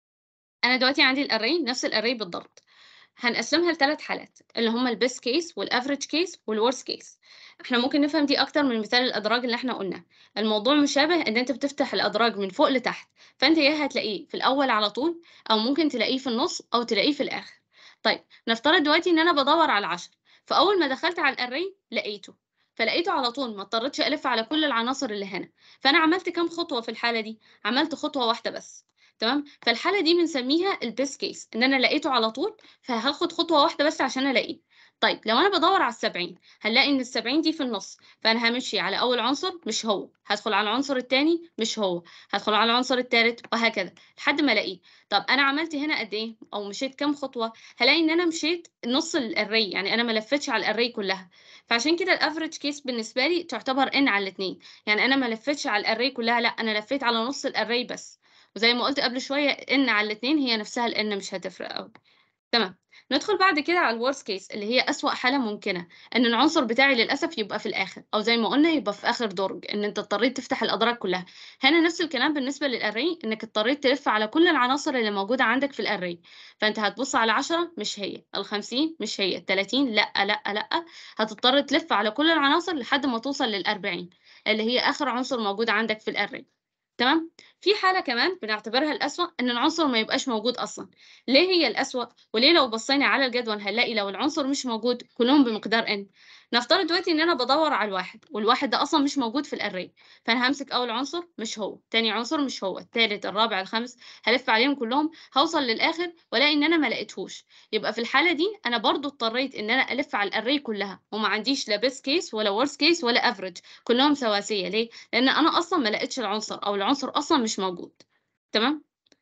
أنا دلوقتي عندي الarray نفس الarray بالضبط، هنقسّمها ل3 حالات اللي هم الbest case والaverage case والworst case. إحنا ممكن نفهم دي أكتر من مثال الأدراج اللي إحنا قُلناه، الموضوع مشابه إن أنت بتفتح الأدراج من فوق لتحت، فأنت يا هتلاقيه في الأول على طول أو ممكن تلاقيه في النُص أو تلاقيه في الآخر. طيب، نفترض دلوقتي إن أنا بادوّر على ال10 فأول ما دخلت على الarray لقيته، فلقيته على طول ما اضطريتش ألِف على كل العناصر اللي هنا، فأنا عملت كام خطوة في الحالة دي؟ عملت خطوة واحدة بس، تمام؟ فالحالة دي بنسميها الbest case إن أنا لقيته على طول، فهاخد خطوة واحدة بس عشان ألاقيه. طيب، لو أنا بادوّر على ال70 هنلاقي إن ال70 دي في النُص، فأنا هامشي على أول عنصر مش هو، هادخل على العنصر التاني مش هو، هادخل على العنصر التالت وهكذا لحد ما ألاقيه. طب أنا عملت هنا قد إيه أو مشيت كام خطوة؟ هالاقي إن أنا مشيت نُص الarray يعني أنا ما لفيتش على الarray كلّها، فعشان كده الaverage case بالنسبة لي تعتبر N على ال2 يعني أنا ما لفيتش على الarray كلّها لأ، أنا لفيت على نُص الarray بس، وزي ما قُلت قبل شوية N على ال2 هي نفسها الN مش هتفرق أوي. تمام، ندخل بعد كده على الworst case اللي هي أسوأ حالة ممكنة، إن العنصر بتاعي للأسف يبقى في الآخر أو زي ما قُلنا يبقى في آخر درج، إن أنت اضطريت تفتح الأدراج كلّها. هنا نفس الكلام بالنسبة للarray إنك اضطريت تلِف على كل العناصر اللي موجودة عندك في الarray، فأنت هتبُص على 10 مش هي، ال50 مش هي، ال30 لأ، لأ، لأ، هتضطر تلِف على كل العناصر لحد ما توصل لل40 اللي هي آخر عنصر موجود عندك في الarray. تمام؟ في حالة كمان بنعتبرها الأسوأ إن العنصر ما يبقاش موجود أصلًا. ليه هي الأسوأ؟ وليه لو بصينا على الجدول هنلاقي لو العنصر مش موجود كلّهم بمقدار N. نفترض دلوقتي إن أنا بادوّر على ال1 وال1 ده أصلًا مش موجود في الarray، فأنا هامسك أول عنصر مش هو، تاني عنصر مش هو، التالت، الرابع، الخامس، هالِف عليهم كلّهم هاوصل للآخر وألاقي إن أنا ما لقيتهوش، يبقى في الحالة دي أنا برضه اضطريت إن أنا ألِف على الarray كلّها وما عنديش لا best case ولا worst case ولا average كلّهم سواسية، ليه؟ لإن أنا أصلًا ما لقيتش العنصر أو العنصر أصلًا مش موجود. تمام؟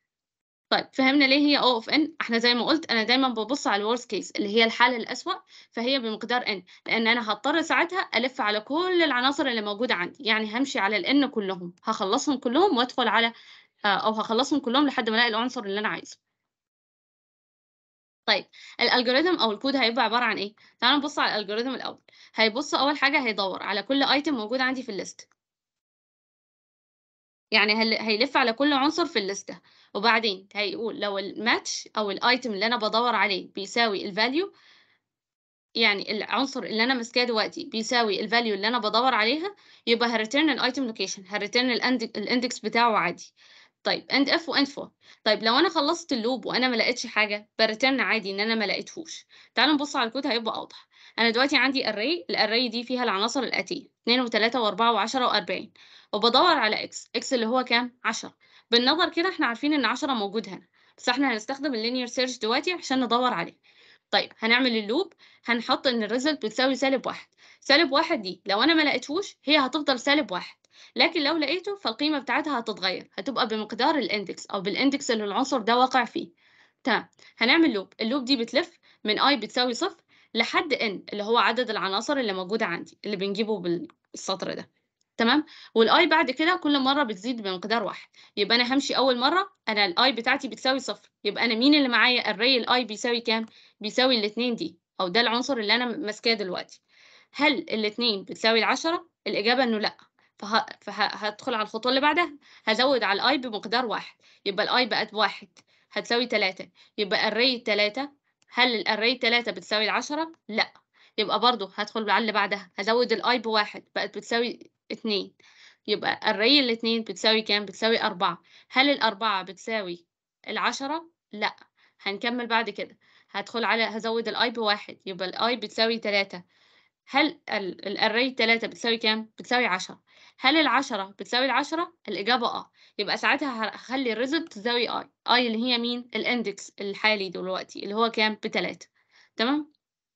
طيب، فهمنا ليه هي O of N؟ إحنا زي ما قُلت أنا دايمًا بابُص على الworst case اللي هي الحالة الأسوأ، فهي بمقدار N لإن أنا هاضطر ساعتها ألِف على كل العناصر اللي موجودة عندي، يعني هامشي على الN كلّهم، هاخلّصهم كلّهم وأدخل على آآ أو هاخلّصهم كلّهم لحد ما ألاقي العنصر اللي أنا عايزه. طيب، الalgorithm أو الكود هيبقى عبارة عن إيه؟ تعالوا نبُص على الalgorithm الأول، هيبُص أول حاجة هيدوّر على كل item موجود عندي في الlist. يعني هل هيلِف على كل عنصر في الليستة، وبعدين هيقول لو الmatch أو الitem اللي أنا بادوّر عليه بيساوي الvalue يعني العنصر اللي أنا ماسكاه دلوقتي بيساوي الvalue اللي أنا بادوّر عليها، يبقى هاreturn الitem location هاreturn الand الindex بتاعه عادي. طيب end if وend for طيب لو أنا خلّصت الloop وأنا ما لقيتش حاجة بareturn عادي إن أنا ما لقيتهوش. تعالوا نبُص على الكود هيبقى أوضح. أنا دلوقتي عندي array الarray دي فيها العناصر الآتية 2 و3 و4 و10 و40 وبادوّر على x، x اللي هو كام؟ 10 بالنظر كده إحنا عارفين إن 10 موجود هنا، بس إحنا هنستخدم الlinear search دلوقتي عشان ندوّر عليه. طيب هنعمل الloop هنحط إن الresult بتساوي -1 -1 دي لو أنا ما لقيتهوش هي هتفضل -1 لكن لو لقيته فالقيمة بتاعتها هتتغيّر، هتبقى بمقدار الindex أو بالindex اللي العنصر ده واقع فيه. تمام، هنعمل loop الloop دي بتلِف من i بتساوي 0 لحد n اللي هو عدد العناصر اللي موجودة عندي، اللي بنجيبه بالسطر ده. تمام، والi بعد كده كل مرّة بتزيد بمقدار 1 يبقى أنا هامشي أول مرّة أنا الi بتاعتي بتساوي 0 يبقى أنا مين اللي معايا array الi بيساوي كام؟ بيساوي ال2 دي أو ده العنصر اللي أنا ماسكاه دلوقتي. هل ال2 بتساوي ال10؟ الإجابة إنه لأ، فه فه هادخل على الخطوة اللي بعدها، هازوّد على الi بمقدار 1 يبقى الi بقت 1 هتساوي 3 يبقى array 3 هل الarray 3 بتساوي ال10؟ لأ، يبقى برضه هادخل على اللي بعدها هازوّد الi ب1 بقت بتساوي 2 يبقى array ال2 بتساوي كام؟ بتساوي 4 هل ال4 بتساوي ال10؟ لأ، هنكمّل بعد كده هادخل على هازوّد الi ب1 يبقى الi بتساوي 3 هل ال الarray 3 بتساوي كام؟ بتساوي 10 هل ال10 بتساوي ال10؟ الإجابة آه، يبقى ساعتها ه هاخلّي الresult تساوي i، i اللي هي مين؟ الindex الحالي دلوقتي اللي هو كام؟ ب3 تمام؟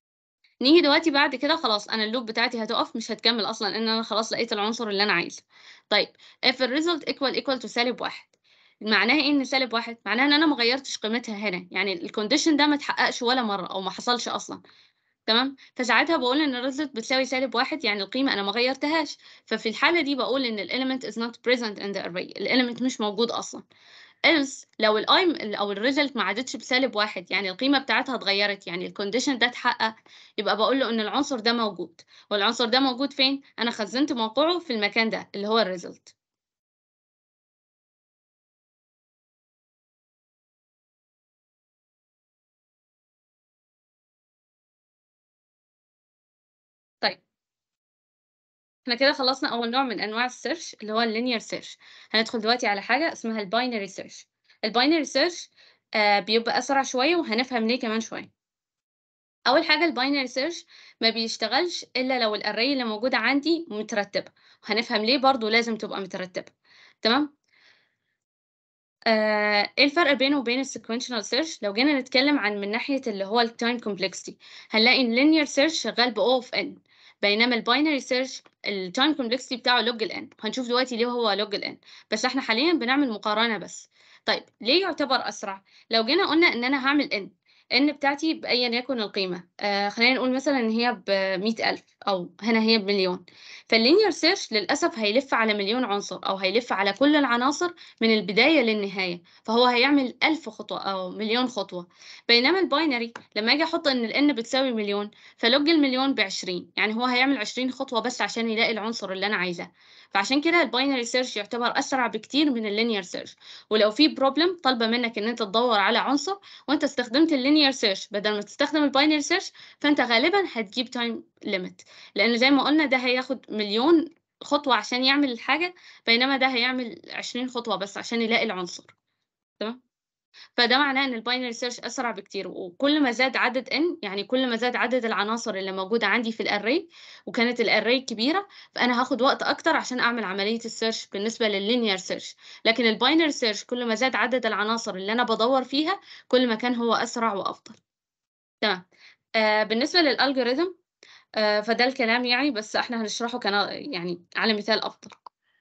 نيجي دلوقتي بعد كده خلاص أنا الloop بتاعتي هتُقف مش هتكمّل أصلًا لإن أنا خلاص لقيت العنصر اللي أنا عايزه. طيب if الresult equal equal to -1 معناها إيه إن -1 معناها إن أنا ما غيّرتش قيمتها هنا، يعني الcondition ده ما اتحققش ولا مرّة أو ما حصلش أصلًا. تمام فساعتها بقول ان الريزلت بتساوي سالب واحد يعني القيمه انا ما غيرتهاش ففي الحاله دي بقول ان element is not present in the array element مش موجود اصلا else لو الاي او الريزلت ما عادتش بسالب واحد يعني القيمه بتاعتها اتغيرت يعني الكونديشن ده اتحقق يبقى بقول له ان العنصر ده موجود والعنصر ده موجود فين انا خزنت موقعه في المكان ده اللي هو الريزلت طيب احنا كده خلصنا اول نوع من انواع السيرش اللي هو اللينير سيرش هندخل دلوقتي على حاجه اسمها الباينري سيرش الباينري سيرش آه بيبقى اسرع شويه وهنفهم ليه كمان شويه اول حاجه الباينري سيرش ما بيشتغلش الا لو الاري اللي موجوده عندي مترتبه وهنفهم ليه برضو لازم تبقى مترتبه تمام آه، ايه الفرق بينه وبين السيكونشنال سيرش لو جينا نتكلم عن من ناحيه اللي هو التايم كومبلكسيتي هنلاقي ان linear سيرش شغال ب O of n بينما الباينري سيرش التايم كومبلكسيتي بتاعه log ال n هنشوف دلوقتي ليه هو log ال n بس احنا حاليا بنعمل مقارنه بس طيب ليه يعتبر اسرع لو جينا قلنا ان انا هعمل n n بتاعتي بأيا يكن القيمة آه خلينا نقول مثلا إن هي بمئة ألف أو هنا هي بمليون فاللينير سيرش للأسف هيلف على مليون عنصر أو هيلف على كل العناصر من البداية للنهاية فهو هيعمل ألف خطوة أو مليون خطوة بينما الباينري لما أجي أحط إن ال n بتساوي مليون فلوج المليون بعشرين يعني هو هيعمل عشرين خطوة بس عشان يلاقي العنصر اللي أنا عايزاه فعشان كده الباينري سيرش يعتبر أسرع بكتير من اللينير سيرش ولو في بروبلم طالبة منك إن أنت تدور على عنصر وأنت استخدمت اللينير سيرش بدل ما تستخدم الباينري سيرش فأنت غالبا هتجيب تايم ليميت لأن زي ما قلنا ده هياخد مليون خطوة عشان يعمل الحاجة بينما ده هيعمل 20 خطوة بس عشان يلاقي العنصر تمام فده معناه ان الباينري سيرش اسرع بكتير وكل ما زاد عدد n يعني كل ما زاد عدد العناصر اللي موجوده عندي في الاري وكانت الاري كبيره فانا هاخد وقت اكتر عشان اعمل عمليه السيرش بالنسبه لللينير سيرش لكن الباينري سيرش كل ما زاد عدد العناصر اللي انا بدور فيها كل ما كان هو اسرع وافضل تمام آه بالنسبه للالجوريثم آه فده الكلام يعني بس احنا هنشرحه كان يعني على مثال افضل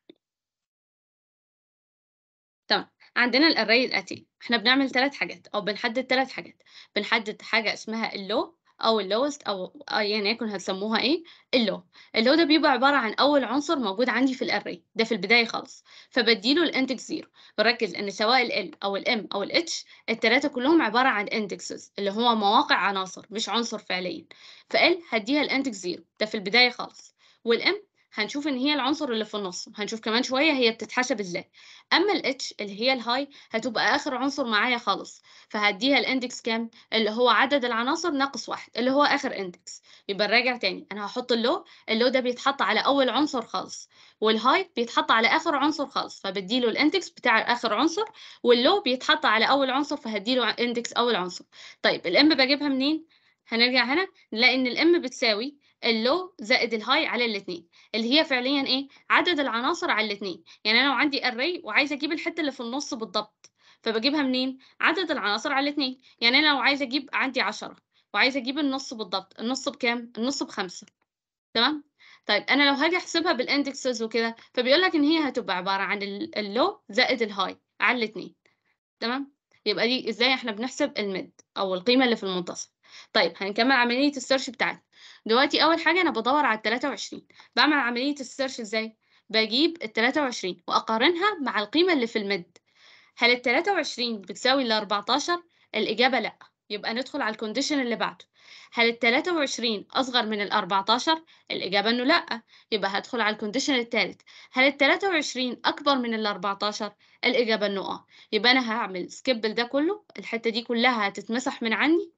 تمام عندنا الاري الاتي احنا بنعمل ثلاث حاجات او بنحدد ثلاث حاجات بنحدد حاجه اسمها اللو او اللوست او ايا يكن هتسموها ايه اللو اللو ده بيبقى عباره عن اول عنصر موجود عندي في الاري ده في البدايه خالص فبديله الاندكس زيرو بركز ان سواء ال او الام او الاتش الثلاثه كلهم عباره عن اندكسز اللي هو مواقع عناصر مش عنصر فعليا فال هديها الاندكس زيرو ده في البدايه خالص والام هنشوف ان هي العنصر اللي في النص هنشوف كمان شويه هي بتتحسب ازاي اما الاتش اللي هي الهاي هتبقى اخر عنصر معايا خالص فهديها الاندكس كام اللي هو عدد العناصر ناقص واحد اللي هو اخر اندكس يبقى نراجع تاني انا هحط اللو اللو ده بيتحط على اول عنصر خالص والهاي بيتحط على اخر عنصر خالص فبديله الاندكس بتاع اخر عنصر واللو بيتحط على اول عنصر فهديله اندكس اول عنصر طيب الام بجيبها منين هنرجع هنا نلاقي ان الام بتساوي اللو زائد الهاي على الاثنين اللي هي فعليا ايه عدد العناصر على الاثنين يعني انا لو عندي array وعايزه اجيب الحته اللي في النص بالضبط فبجيبها منين عدد العناصر على الاثنين يعني انا لو عايزه اجيب عندي 10 وعايزه اجيب النص بالضبط النص بكام النص بخمسة تمام طيب انا لو هاجي احسبها بالاندكسز وكده فبيقول لك ان هي هتبقى عباره عن اللو زائد الهاي على الاثنين تمام يبقى دي ازاي احنا بنحسب الميد او القيمه اللي في المنتصف طيب هنكمل عمليه السيرش بتاعتنا دلوقتي اول حاجه انا بدور على ال 23 بعمل عمليه السيرش ازاي بجيب ال 23 واقارنها مع القيمه اللي في الميد هل ال 23 بتساوي ال 14 الاجابه لا يبقى ندخل على الكونديشن اللي بعده هل ال 23 اصغر من ال 14 الاجابه انه لا يبقى هدخل على الكونديشن الثالث هل ال 23 اكبر من ال 14 الاجابه انه اه يبقى انا هعمل سكيب ده كله الحته دي كلها هتتمسح من عني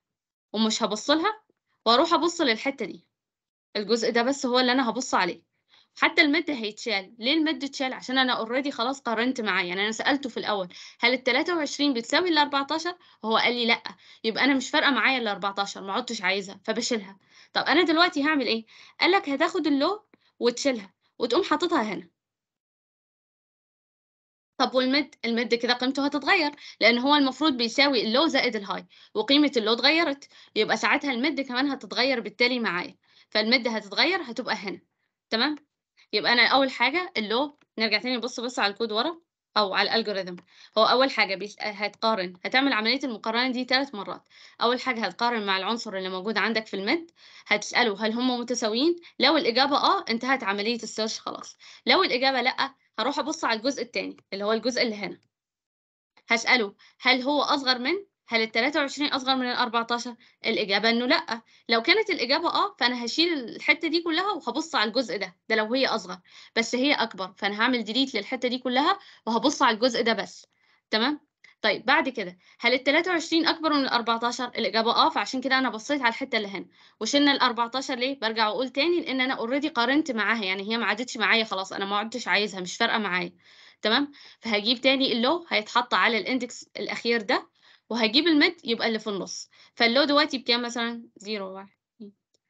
ومش هبص لها واروح ابص للحته دي الجزء ده بس هو اللي انا هبص عليه حتى المد هيتشال ليه المد اتشال عشان انا اوريدي خلاص قارنت معاه يعني انا سالته في الاول هل ال 23 بتساوي ال 14 وهو قال لي لا يبقى انا مش فارقه معايا ال 14 ما عدتش عايزها فبشيلها طب انا دلوقتي هعمل ايه قال لك هتاخد اللو وتشيلها وتقوم حاططها هنا طب والمد المد كده قيمته هتتغير لان هو المفروض بيساوي اللو زائد الهاي وقيمه اللو اتغيرت يبقى ساعتها المد كمان هتتغير بالتالي معايا فالمد هتتغير هتبقى هنا تمام يبقى انا اول حاجه اللو نرجع تاني نبص بص على الكود ورا أو على الalgorithm هو أول حاجة بيس هتقارن هتعمل عملية المقارنة دي 3 مرات، أول حاجة هتقارن مع العنصر اللي موجود عندك في الmid هتسأله هل هم متساويين؟ لو الإجابة آه انتهت عملية الsearch خلاص، لو الإجابة لأ هاروح أبُص على الجزء التاني اللي هو الجزء اللي هنا. هاسأله هل هو أصغر من؟ هل ال23 أصغر من ال14؟ الإجابة إنه لأ، لو كانت الإجابة آه فأنا هاشيل الحتة دي كلها وهابُص على الجزء ده، ده لو هي أصغر، بس هي أكبر فأنا هاعمل delete للحتة دي كلها وهابُص على الجزء ده بس، تمام؟ طيب بعد كده هل ال23 أكبر من ال14؟ الإجابة آه، فعشان كده أنا بصيت على الحتة اللي هنا، وشِلنا ال14 ليه؟ بارجع وأقول تاني لإن أنا already قارنت معاها يعني هي ما عادتش معايا خلاص أنا ما عُدتش عايزها مش فارقة معايا، تمام؟ فهاجيب تاني الlow هيتحط على الindex الأخير ده، وهاجيب الmid يبقى اللي في النُص، فالlow دلوقتي بكام مثلًا؟ 0 1 2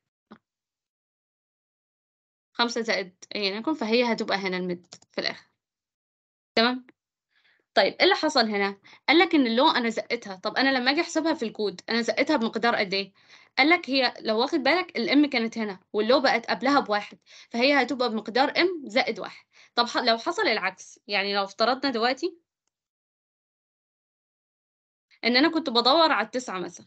5 زائد أيًا يكن فهي هتبقى هنا الmid في الآخر. تمام؟ طيب إيه اللي حصل هنا؟ قال لك إن الlow أنا زقّيتها، طب أنا لمّا آجي أحسبها في الكود أنا زقّيتها بمقدار قد إيه؟ قال لك هي لو واخد بالك الM كانت هنا والlow بقت قبلها ب1 فهي هتبقى بمقدار M زائد 1 طب ح لو حصل العكس، يعني لو افترضنا دلوقتي إن أنا كنت بادوّر على ال9 مثلًا.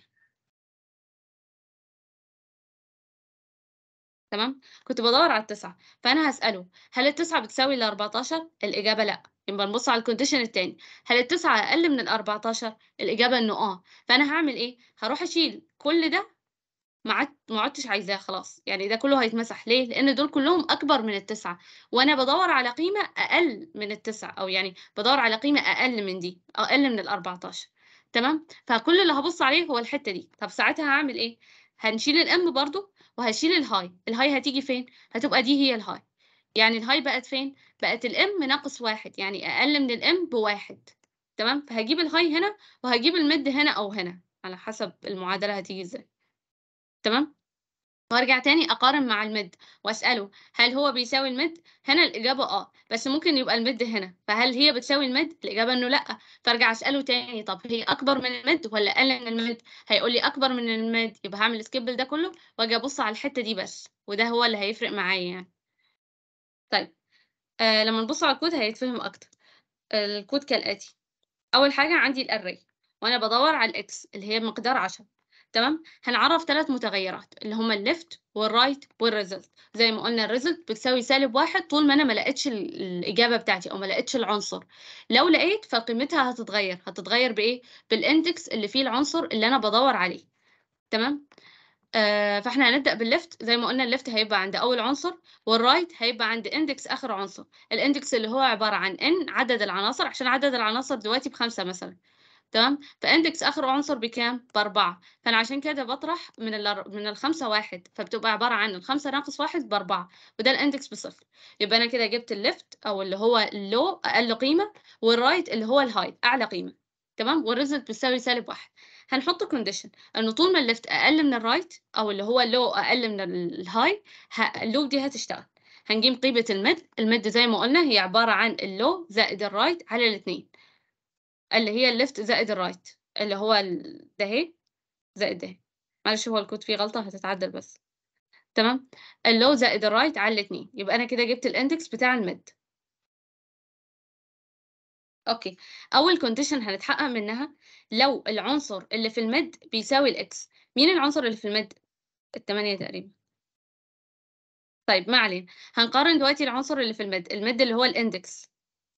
تمام؟ كنت بادوّر على ال9 فأنا هاسأله هل ال9 بتساوي ال14؟ الإجابة لأ، يبقى نبُص على الcondition التاني، هل ال9 أقل من ال14؟ الإجابة إنه آه، فأنا هاعمل إيه؟ هاروح أشيل كل ده ما عاد ما عُدتش عايزاه خلاص، يعني ده كله هيتمسح ليه؟ لإن دول كلّهم أكبر من ال9 وأنا بادوّر على قيمة أقل من ال9 أو يعني بادوّر على قيمة أقل من دي، أقل من ال14 تمام؟ فكل اللي هابُص عليه هو الحتة دي، طب ساعتها هاعمل إيه؟ هنشيل الM برضه وهاشيل الhigh، الhigh هتيجي فين؟ هتبقى دي هي الhigh، يعني الhigh بقت فين؟ بقت الM ناقص 1 يعني أقل من الM ب1 تمام؟ فهاجيب الhigh هنا وهاجيب الmid هنا أو هنا، على حسب المعادلة هتيجي إزاي. تمام؟ وهارجع تاني أقارن مع الmid وأسأله هل هو بيساوي الmid؟ هنا الإجابة آه، بس ممكن يبقى الmid هنا، فهل هي بتساوي الmid؟ الإجابة إنه لأ، فارجع أسأله تاني طب هي أكبر من الmid والّا أقل من الmid؟ هيقول لي أكبر من الmid يبقى هاعمل skip لده كله وآجي أبُص على الحتة دي بس، وده هو اللي هيفرق معايا يعني. طيب آآ لمّا نبُص على الكود هيتفهم أكتر، الكود كالآتي، أول حاجة عندي الarray وأنا بادوّر على الX اللي هي بمقدار 10 تمام؟ هنعرّف 3 متغيرات اللي هُم الleft والright والresult زي ما قُلنا الresult بتساوي -1 طول ما أنا ما لقيتش ال الإجابة بتاعتي أو ما لقيتش العنصر، لو لقيت فقيمتها هتتغيّر، هتتغيّر بإيه؟ بالindex اللي فيه العنصر اللي أنا بادوّر عليه، تمام؟ آآ فإحنا هنبدأ بالleft زي ما قُلنا الleft هيبقى عند أول عنصر والright هيبقى عند index آخر عنصر، الindex اللي هو عبارة عن n عدد العناصر عشان عدد العناصر دلوقتي ب5 مثلًا تمام؟ فindex آخر عنصر بكام؟ ب4 فأنا عشان كده باطرح من الأر من ال5 1 فبتبقى عبارة عن ال5 ناقص 1 ب4 وده الindex ب0 يبقى أنا كده جِبت الleft أو اللي هو الlow أقل قيمة والright اللي هو الhigh أعلى قيمة تمام؟ والresult بتساوي -1 هنحط condition إنه طول ما الleft أقل من الright أو اللي هو الlow أقل من الhigh ه الloop دي هتشتغل، هنجيب قيمة الmid، الmid زي ما قُلنا هي عبارة عن الlow زائد الright على الاتنين. اللي هي الleft زائد الright اللي هو ال ده أهي زائد ده، معلش هو الكود فيه غلطة هتتعدل بس، تمام؟ الlow زائد الright على الاتنين، يبقى أنا كده جِبت الindex بتاع الmid. أوكي، أول condition هنتحقق منها لو العنصر اللي في الmid بيساوي الX، مين العنصر اللي في الmid؟ ال8 تقريبًا. طيب ما علينا، هنقارن دلوقتي العنصر اللي في الmid، الmid اللي هو الindex.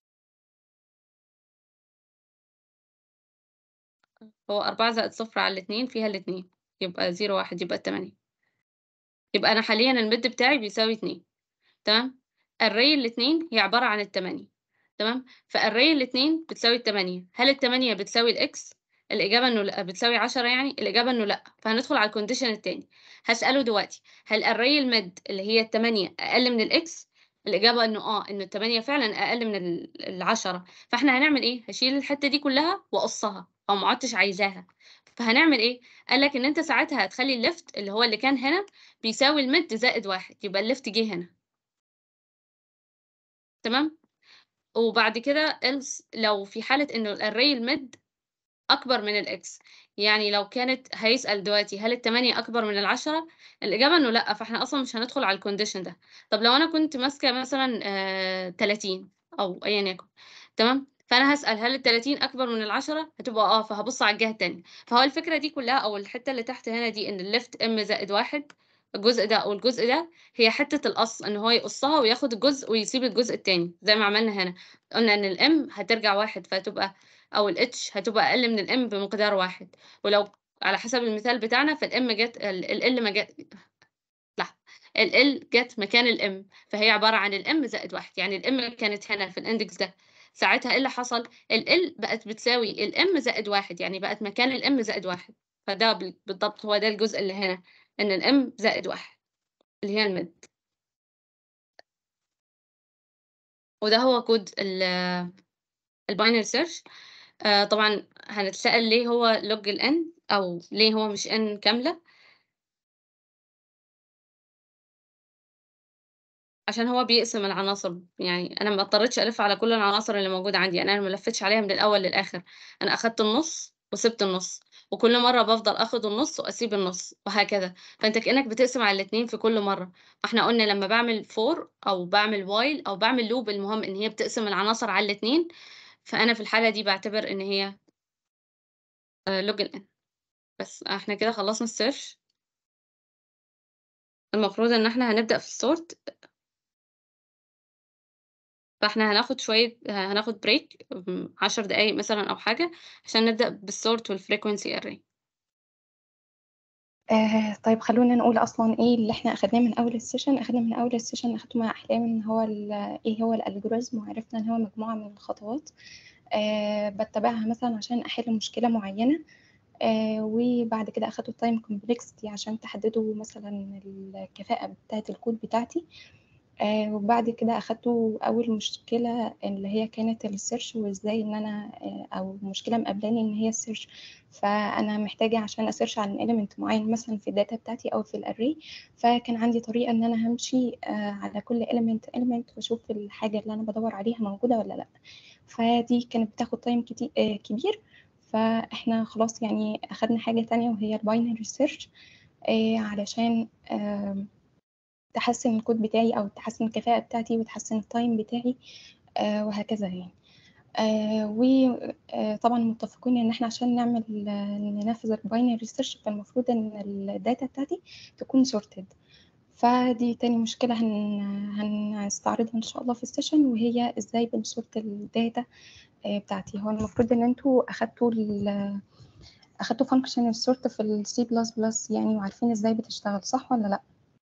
هو 4 زائد 0 على الاتنين فيها الاتنين، يبقى 0 1 يبقى ال8. يبقى أنا حاليًا الmid بتاعي بيساوي 2 تمام؟ array الاتنين هي عبارة عن ال8 تمام؟ فarray الاتنين بتساوي ال8 هل ال8 بتساوي الX؟ الإجابة إنه لأ، بتساوي 10 يعني؟ الإجابة إنه لأ، فهندخل على الcondition التاني، هاسأله دلوقتي هل array الmid اللي هي ال8 أقل من الX؟ الإجابة إنه آه، إنه ال8 فعلًا أقل من ال ال10 فإحنا هنعمل إيه؟ هاشيل الحتة دي كلها وأقصها أو ما عُدتش عايزاها، فهنعمل إيه؟ قال لك إن أنت ساعتها هتخلّي الleft اللي هو اللي كان هنا بيساوي الmid زائد 1 يبقى الleft جه هنا. تمام؟ وبعد كده else لو في حالة إنه الarray الmid أكبر من الX يعني لو كانت هيسأل دلوقتي هل ال8 أكبر من ال10؟ الإجابة إنه لأ، فإحنا أصلًا مش هندخل على الcondition ده. طب لو أنا كنت ماسكة مثلًا آآ 30 أو أيًا يكن تمام؟ فأنا هاسأل هل ال30 أكبر من ال10 هتبقى آه، فهابُص على الجهة التانية، فهو الفكرة دي كلّها أو الحتّة اللي تحت هنا دي إن الleft m زائد 1 الجزء ده أو الجزء ده هي حتّة القص، إن هو يقصّها وياخد الجزء ويسيب الجزء التاني، زي ما عملنا هنا، قُلنا إن الm هترجع 1 فهتبقى أو الh هتبقى أقل من الm بمقدار 1 ولو على حسب المثال بتاعنا فالm جات ال الl ما جا لحظة الl جات مكان الm فهي عبارة عن الm زائد 1 يعني الm كانت هنا في الindex ده، ساعتها إيه اللي حصل؟ الl بقت بتساوي الm زائد 1 يعني بقت مكان الm زائد 1 فده بال بالضبط هو ده الجزء اللي هنا، إن الm زائد 1 اللي هي الmid. وده هو كود ال الbinary search آآ طبعًا هنتسأل ليه هو log الn أو ليه هو مش n كاملة؟ عشان هو بيقسم العناصر، يعني أنا ما اضطريتش ألِف على كل العناصر اللي موجودة عندي، يعني أنا ما لفيتش عليها من الأول للآخر، أنا أخدت النُص وسِبت النُص، وكل مرّة بافضل آخد النُص وأسيب النُص وهكذا، فأنت كإنّك بتقسم على الاتنين في كل مرّة، إحنا قُلنا لمّا باعمل for أو باعمل while أو باعمل loop المهم إن هي بتقسم العناصر على الاتنين، فأنا في الحالة دي باعتبر إن هي آآ log الn بس إحنا كده خلّصنا الsearch. المفروض إن إحنا هنبدأ في الsort. فإحنا هناخد شوية ه هناخد break آمم 10 دقايق مثلًا أو حاجة عشان نبدأ بالsort والfrequency array. آآ طيب خلّونا نقول أصلًا إيه اللي إحنا أخدناه من أول الsession، أخدنا من أول الsession أخدته مع أحلام إن هو ال إيه هو الalgorithm وعرفنا إن هو مجموعة من الخطوات آآ باتّبعها مثلًا عشان أحل مشكلة معيّنة، آآ وبعد كده أخدتوا الtime complexity عشان تحددوا مثلًا الكفاءة بتاعة الكود بتاعتي، آآ وبعد كده أخدتوا أول مشكلة اللي هي كانت الsearch وإزاي إن أنا آآ أو مشكلة مقابلاني إن هي الsearch، فأنا محتاجة عشان أsearch عن element معيّن مثلًا في الdata بتاعتي أو في الarray، فكان عندي طريقة إن أنا هامشي آآ على كل element، element وأشوف الحاجة اللي أنا بادوّر عليها موجودة والّا لأ، فدي كانت بتاخد time كتي آآ كبير، فإحنا خلاص يعني أخدنا حاجة تانية وهي الbinary search آآ علشان آمم تحسّن الكود بتاعي أو تحسّن الكفاءة بتاعتي وتحسّن الtime بتاعي آآ وهكذا يعني. آآ و آآ طبعًا متّفقين إن إحنا عشان نعمل ننفّذ الbinary search فالمفروض إن الdata بتاعتي تكون sorted، فدي تاني مشكلة هن هنستعرضها إن شاء الله في الsession وهي إزاي بنsort الdata آآ بتاعتي. هو المفروض إن أنتم أخدتوا ال أخدتوا function الsort في الC++ يعني وعارفين إزاي بتشتغل صح والّا لأ؟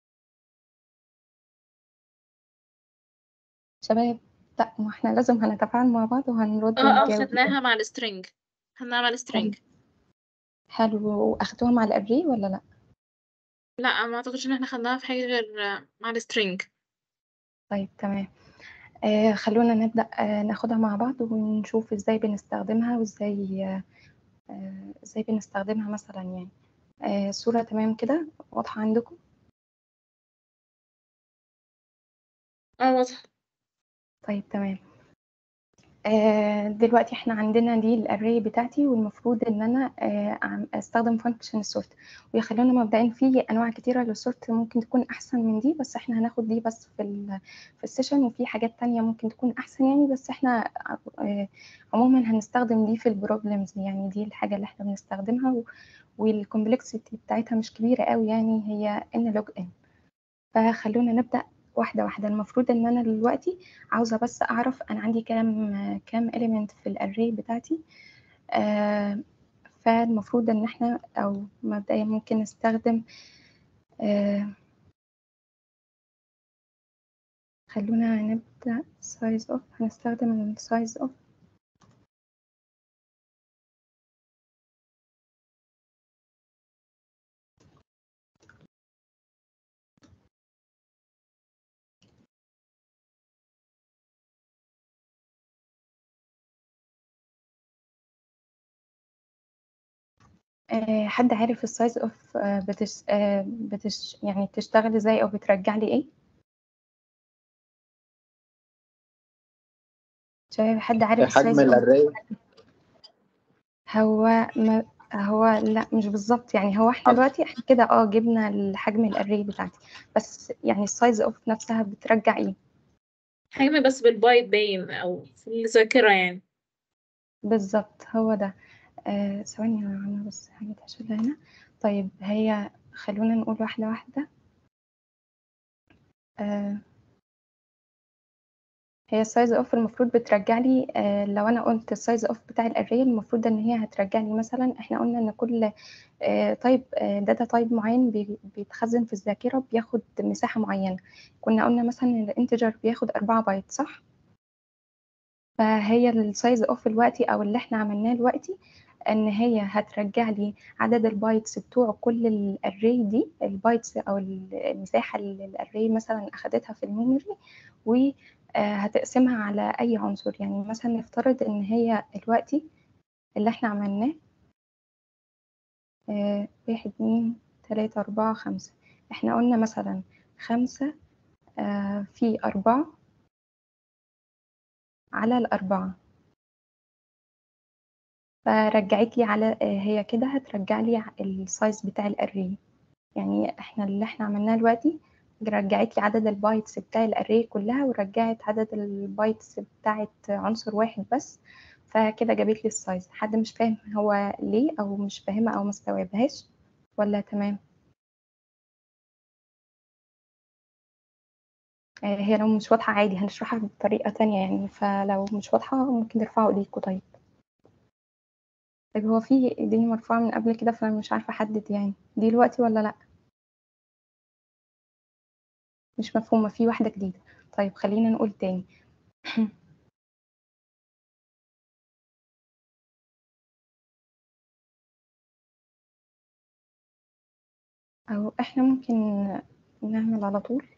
شباب، لأ ما إحنا لازم هنتفاعل مع بعض وهنرُد آه، آه، ونجاوب خدناها مع الstring خدناها مع حلو. الstring. حلو، وأخدتوها مع الarray والّا لأ؟ لأ، ما أعتقدش إن إحنا خدناها في حاجة غير مع الstring. طيب تمام. آآ خلّونا نبدأ ناخدها مع بعض ونشوف إزاي بنستخدمها وإزاي آآ إزاي بنستخدمها مثلًا يعني. آآ الصورة تمام كده، واضحة عندكم؟ آه واضحة. طيب تمام. آآ دلوقتي إحنا عندنا دي الarray بتاعتي والمفروض إن أنا آآ أعم أستخدم function sort ويخلّونا مبدئيًا في أنواع كتيرة للsort ممكن تكون أحسن من دي، بس إحنا هناخد دي بس في ال في الsession وفي حاجات تانية ممكن تكون أحسن يعني، بس إحنا ع آآ عمومًا هنستخدم دي في الproblems يعني دي الحاجة اللي إحنا بنستخدمها و والcomplexity بتاعتها مش كبيرة أوي يعني هي n log n. فخلّونا نبدأ واحدة، واحدة. المفروض إن أنا دلوقتي عاوزة بس أعرف أنا عندي كام كام element في الarray بتاعتي، آآ فالمفروض إن إحنا أو مبدئيًا ممكن نستخدم آآ خلّونا نبدأ size of هنستخدم الsize of آآ حد عارف الsize of آآ بتش آآ بتش يعني بتشتغل إزاي أو بترجّع لي إيه؟ شباب حد عارف حجم الsize of الarray هو ما هو لأ مش بالضبط، يعني هو إحنا حجم. دلوقتي إحنا كده آه جِبنا ال حجم الarray بتاعتي، بس يعني الsize of نفسها بترجّع إيه؟ حجم بس بالbyte باين أو في الذاكرة يعني. بالضبط هو ده آآ ثواني يا عم بس حاجة هاشيلها هنا طيب هي خلّونا نقول واحدة واحدة آآ هي الsize of المفروض بترجّع لي آآ لو أنا قُلت الsize of بتاع الarray المفروض إن هي هترجّع لي مثلًا إحنا قُلنا إن كل آآ type آآ data type معيّن بي بيتخزّن في الذاكرة بياخد مساحة معيّنة، كنا قُلنا مثلًا إن الinteger بياخد 4 بايت صح؟ فهي الsize of الوقتي أو اللي إحنا عملناه دلوقتي إن هي هترجّع لي عدد الbytes بتوع كل الarray دي الbytes أو ال المساحة اللي الarray مثلًا أخدتها في الmemory و آآ هتقسمها على أي عنصر، يعني مثلًا نفترض إن هي دلوقتي اللي إحنا عملناه آآ 1، 2، 3، 4، 5 إحنا قُلنا مثلًا 5 آآ في 4 على ال4 فرجّعت لي على آآ هي كده هترجّع لي ع الsize بتاع الarray يعني إحنا اللي إحنا عملناه دلوقتي رجّعت لي عدد الbytes بتاع الarray كلّها ورجّعت عدد الbytes بتاعة عنصر واحد بس، فكده جابت لي الsize حد مش فاهم هو ليه أو مش فاهمها أو ما استوعبهاش والّا تمام؟ آآ هي لو مش واضحة عادي هنشرحها بطريقة تانية يعني، فلو مش واضحة ممكن ترفعوا إيديكم طيب. طيب هو في إيدين مرفوعة من قبل كده فأنا مش عارفة أحدد يعني، دي دلوقتي والّا لأ؟ مش مفهومة، في واحدة جديدة. طيب خلّينا نقول تاني. أو إحنا ممكن نعمل على طول.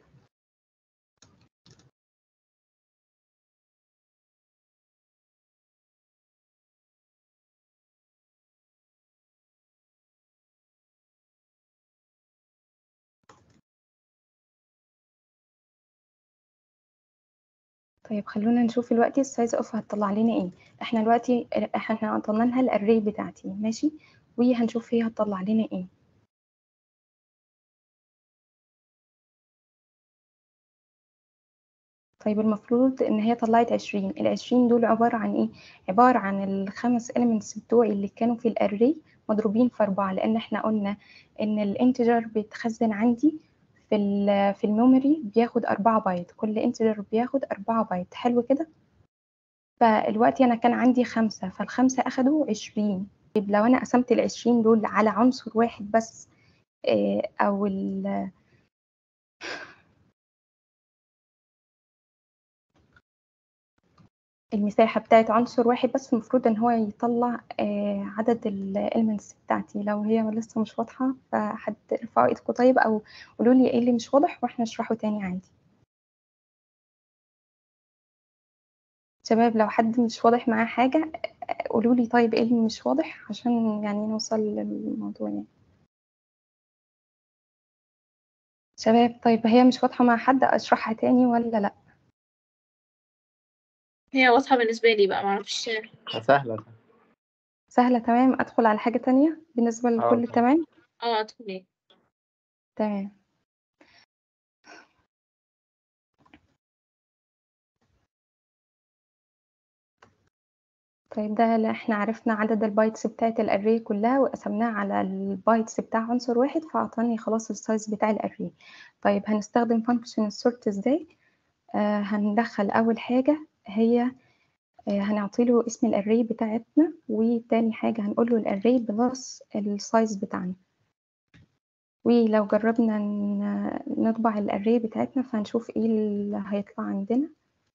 طيب خلّونا نشوف دلوقتي الsize of هتطلّع لنا إيه، إحنا دلوقتي آآ إحنا عطلنا لها الarray بتاعتي ماشي، وهنشوف هي هتطلّع لنا إيه. طيب المفروض إن هي طلّعت 20 ال20 دول عبارة عن إيه، عبارة عن ال5 elements بتوعي اللي كانوا في الarray مضروبين في 4 لإن إحنا قُلنا إن الinteger بيتخزّن عندي في ال في الmemory بياخد 4 بايت، كل integer بياخد 4 بايت حلو كده؟ فدلوقتي أنا كان عندي 5 فال5 أخدوا 20 طيب لو أنا قسمت ال20 دول على عنصر واحد بس آآ أو ال المساحة بتاعة عنصر واحد بس المفروض إن هو يطلّع آآ عدد الelements بتاعتي، لو هي لسه مش واضحة فحد ارفعوا إيدكم طيب أو قولوا لي إيه اللي مش واضح وإحنا نشرحه تاني عادي. شباب لو حد مش واضح معاه حاجة آآ قولوا لي طيب إيه اللي مش واضح عشان يعني نوصل للموضوع يعني. شباب طيب هي مش واضحة مع حد أشرحها تاني والّا لأ؟ هي واضحة بالنسبة لي بقى ما أعرفش سهلة. سهلة تمام، أدخل على حاجة تانية بالنسبة آه للكل تمام. تمام؟ آه ادخلي. تمام. طيب ده اللي إحنا عرفنا عدد الbytes بتاعة الarray كلّها وقسمناها على الbytes بتاع عنصر واحد فأعطاني خلاص الsize بتاع الarray. طيب هنستخدم function الsort إزاي؟ آآ هندخّل أول حاجة هي آآ هنعطي له اسم الarray بتاعتنا وتاني حاجة هنقول له الarray plus الsize بتاعنا. ولو جرّبنا ن نطبع الarray بتاعتنا فهنشوف إيه اللي هيطلع عندنا.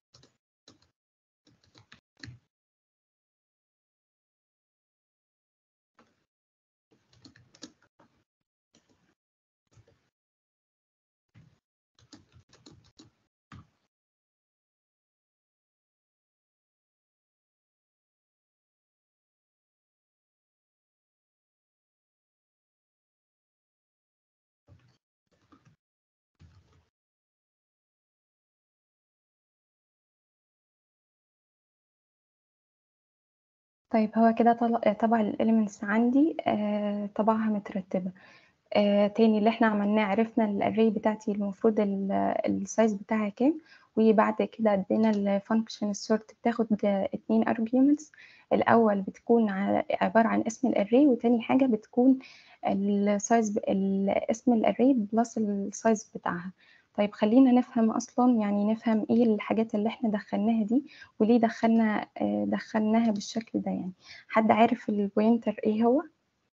طيب هو كده طل طبع الelements عندي آآ طبعها مترتبة. آآ تاني اللي إحنا عملناه عرفنا الarray بتاعتي المفروض ال الsize بتاعها كام، وبعد كده ادينا الفانكشن السورت بتاخد اتنين arguments الاول بتكون ع- عباره عن اسم الاري وتاني حاجه بتكون السايز اسم الاري بلس السايز بتاعها طيب خلينا نفهم اصلا يعني نفهم ايه الحاجات اللي احنا دخلناها دي وليه دخلنا آه، دخلناها بالشكل ده يعني حد عارف البوينتر ايه هو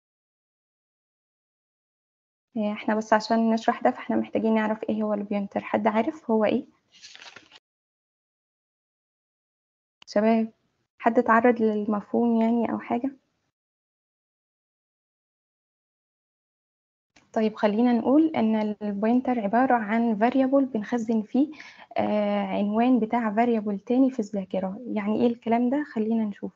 آه، احنا بس عشان نشرح ده فاحنا محتاجين نعرف ايه هو البوينتر حد عارف هو ايه شباب حد اتعرض للمفهوم يعني او حاجة طيب خلينا نقول ان البوينتر عبارة عن variable بنخزن فيه آه عنوان بتاع variable تاني في الذاكرة يعني ايه الكلام ده خلينا نشوف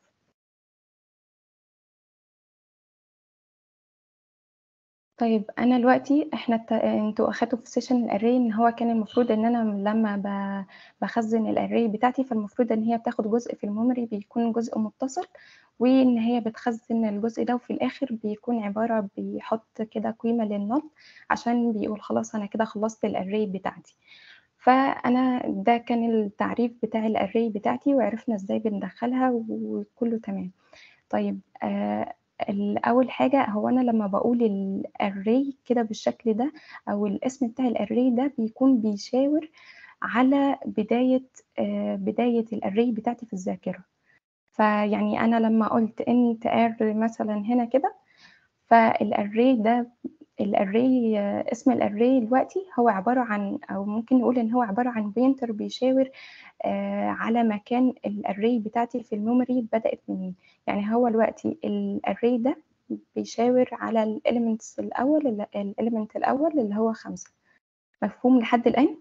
طيب انا دلوقتي احنا الت- انتوا اخدتوا في سيشن الاري ان هو كان المفروض ان انا لما ب- بخزن الاري بتاعتي فالمفروض ان هي بتاخد جزء في الميموري بيكون جزء متصل وان هي بتخزن الجزء ده وفي الاخر بيكون عبارة بيحط كده قيمة للنل عشان بيقول خلاص انا كده خلصت الاري بتاعتي فانا ده كان التعريف بتاع الاري بتاعتي وعرفنا ازاي بندخلها وكله تمام طيب آه الأول حاجة هو أنا لما بقول الأري كده بالشكل ده أو الاسم بتاع الأري ده بيكون بيشاور على بداية آه بداية الأري بتاعتي في الذاكرة فيعني أنا لما قلت انت ار مثلا هنا كده فالأري ده الأري اسم الأري دلوقتي هو عبارة عن أو ممكن نقول إن هو عبارة عن بوينتر بيشاور آه على مكان الأري بتاعتي في الميموري بدأت منين يعني هو دلوقتي الأري ده بيشاور على الإليمنتس الأول الإليمنت الأول اللي هو خمسة مفهوم لحد الآن؟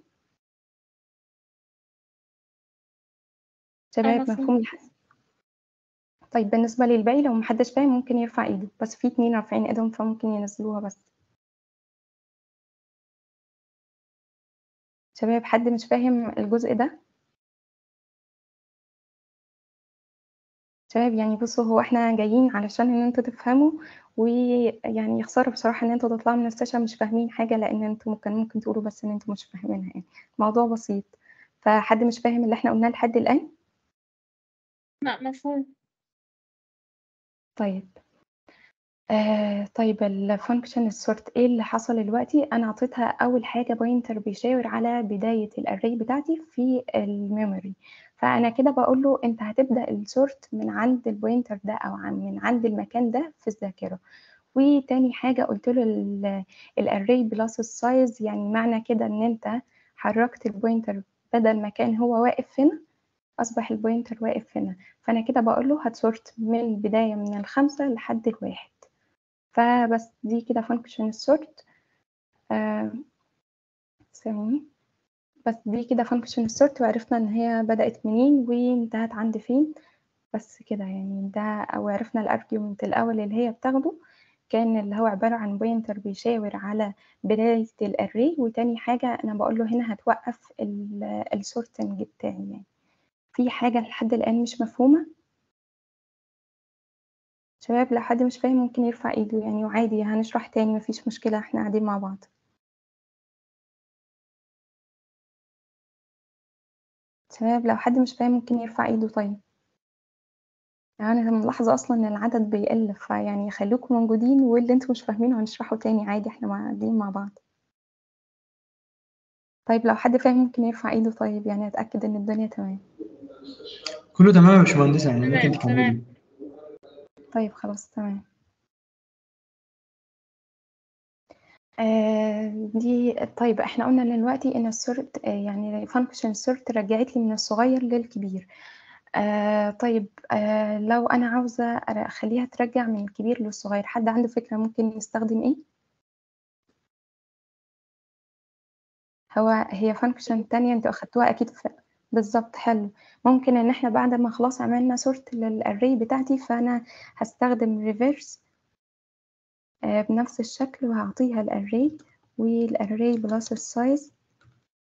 شباب مفهوم. مفهوم لحد طيب بالنسبة للباقي لو محدش فاهم ممكن يرفع ايده بس في اتنين رافعين ايدهم فممكن ينزلوها بس شباب حد مش فاهم الجزء ده شباب يعني بصوا هو احنا جايين علشان ان انتوا تفهموا ويعني خسارة بصراحة ان انتوا تطلعوا من السيشن مش فاهمين حاجة لان انتوا ممكن ممكن تقولوا بس ان انتوا مش فاهمينها يعني الموضوع بسيط فحد مش فاهم اللي احنا قلناه لحد الآن لا مفهوم طيب آه طيب الفانكشن السورت ايه اللي حصل دلوقتي انا عطيتها اول حاجه بوينتر بيشاور على بدايه الاري بتاعتي في الميموري فانا كده بقول له انت هتبدا السورت من عند البوينتر ده او عن من عند المكان ده في الذاكره وتاني حاجه قلت له الاري بلس السايز يعني معنى كده ان انت حركت البوينتر بدل ما كان هو واقف هنا اصبح البوينتر واقف هنا فانا كده بقول له هتسورت من البدايه من الخمسة لحد الواحد فبس دي كده فانكشن السورت ثواني بس دي كده فانكشن السورت وعرفنا ان هي بدأت منين وانتهت عند فين بس كده يعني ده او عرفنا الارجيومنت الاول اللي هي بتاخده كان اللي هو عبارة عن بوينتر بيشاور على بداية الاري وتاني حاجة انا بقول له هنا هتوقف السورتنج بتاعي يعني في حاجة لحد الآن مش مفهومة شباب لو حد مش فاهم ممكن يرفع ايده يعني وعادي هنشرح تاني مفيش مشكلة احنا قاعدين مع بعض شباب لو حد مش فاهم ممكن يرفع ايده طيب يعني انا ملاحظة اصلا ان العدد بيقل فيعني خليكم موجودين واللي انتم مش فاهمينه هنشرحه تاني عادي احنا قاعدين مع بعض طيب لو حد فاهم ممكن يرفع ايده طيب يعني اتأكد ان الدنيا تمام كله تمام يا باشمهندسة يعني تمام، ممكن تكملي تمام. طيب خلاص تمام آه دي طيب احنا قلنا إن دلوقتي ان السورت آه يعني فانكشن السورت رجعت لي من الصغير للكبير آه طيب آه لو انا عاوزة اخليها ترجع من الكبير للصغير حد عنده فكرة ممكن نستخدم ايه هو هي فانكشن تانية انتوا اخدتوها اكيد في بالظبط حلو ممكن ان احنا بعد ما خلاص عملنا سورت للاري بتاعتي فانا هستخدم ريفيرس بنفس الشكل وهعطيها الاري والاري بلس السايز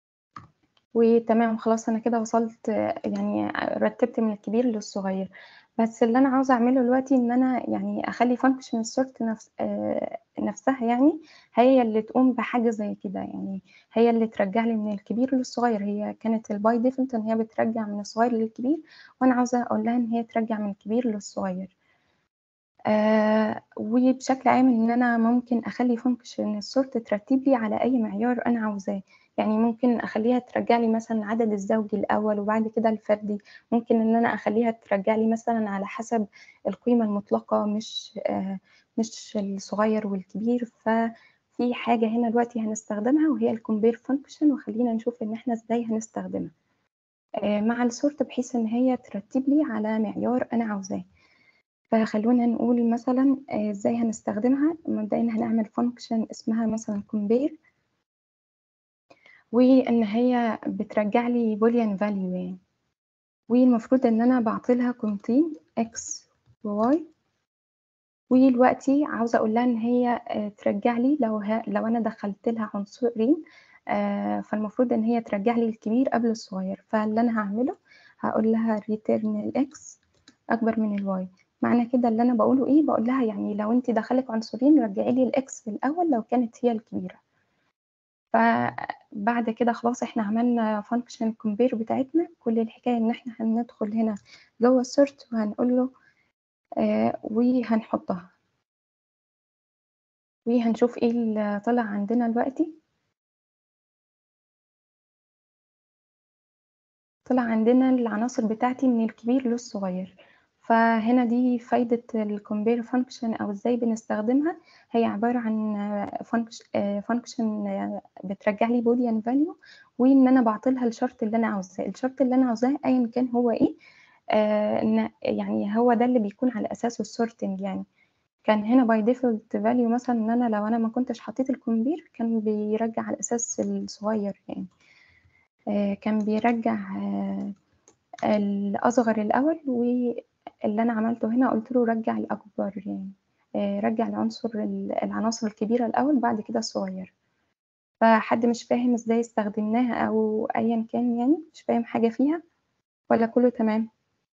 وتمام خلاص انا كده وصلت يعني رتبت من الكبير للصغير بس اللي أنا عاوزة أعمله دلوقتي إن أنا يعني أخلّي function الsort نفس آآ نفسها يعني هي اللي تقوم بحاجة زي كده، يعني هي اللي ترجّع لي من الكبير للصغير، هي كانت الby default إن هي بترجّع من الصغير للكبير، وأنا عاوزة أقول لها إن هي ترجّع من الكبير للصغير. آآ وبشكل عام إن أنا ممكن أخلّي function الsort ترتّب لي على أي معيار أنا عاوزاه، يعني ممكن أخلّيها ترجّع لي مثلًا العدد الزوجي الأول وبعد كده الفردي، ممكن إن أنا أخلّيها ترجّع لي مثلًا على حسب القيمة المطلقة مش آآ مش الصغير والكبير، ففي حاجة هنا دلوقتي هنستخدمها وهي الcompare function وخلّينا نشوف إن إحنا إزاي هنستخدمها آآ مع الsort بحيث إن هي ترتّب لي على معيار أنا عاوزاه. فخلّونا نقول مثلًا آآ إزاي هنستخدمها، مبدئيًا هنعمل function اسمها مثلًا compare وإن هي بترجّع لي boolean value يعني، والمفروض إن أنا باعطي لها قيمتين x وy ودلوقتي عاوزة أقول لها إن هي آآ ترجّع لي لو ه لو أنا دخّلت لها عنصرين آآ فالمفروض إن هي ترجّع لي الكبير قبل الصغير، فاللي أنا هاعمله هاقول لها return الx أكبر من الy، معنى كده اللي أنا باقوله إيه، باقول لها يعني لو أنتِ دخل لِك عنصرين رجّعي لي الx الأول لو كانت هي الكبيرة. فبعد كده خلاص إحنا عملنا function compare بتاعتنا، كل الحكاية إن إحنا هندخل هنا جوّه الsort وهنقول له آآ وهنحطها. وهنشوف إيه اللي طلع عندنا دلوقتي. طلع عندنا العناصر بتاعتي من الكبير للصغير، فهنا دي فايدة الcompare function أو إزاي بنستخدمها، هي عبارة عن func آآ function بترجّع لي boolean value وإن أنا باعطي لها الشرط اللي أنا عاوزاه، الشرط اللي أنا عاوزاه أيًا كان هو إيه، آآ إن يعني هو ده اللي بيكون على أساسه الsorting يعني. كان هنا by default value مثلًا إن أنا لو أنا ما كنتش حطيت الcompare كان بيرجّع على الأساس الصغير يعني. آآ كان بيرجّع الأصغر الأول واللي أنا عملته هنا قُلت له رجّع الأكبر يعني، آآ رجّع العنصر ال العناصر الكبيرة الأول بعد كده الصغير. فحد مش فاهم إزاي استخدمناها أو أيًا كان يعني، مش فاهم حاجة فيها والّا كُلّه تمام؟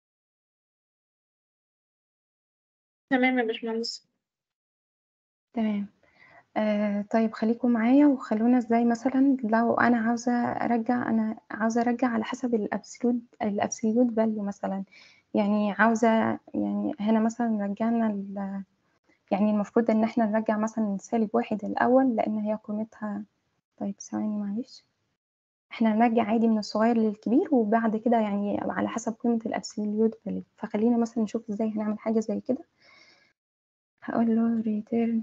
تمام يا باشمهندس. تمام. آآ طيب خليكم معايا وخلّونا إزاي مثلًا لو أنا عاوزة أرجّع أنا عاوزة أرجّع على حسب الabsolute الabsolute value مثلًا، يعني عاوزة يعني هنا مثلًا رجّعنا ال يعني المفروض إن إحنا نرجّع مثلًا -1 الأول لإن هي قيمتها طيب ثواني معلش. إحنا هنرجّع عادي من الصغير للكبير وبعد كده يعني على حسب قيمة الabsolute value، فخلّينا مثلًا نشوف إزاي هنعمل حاجة زي كده. هاقول له return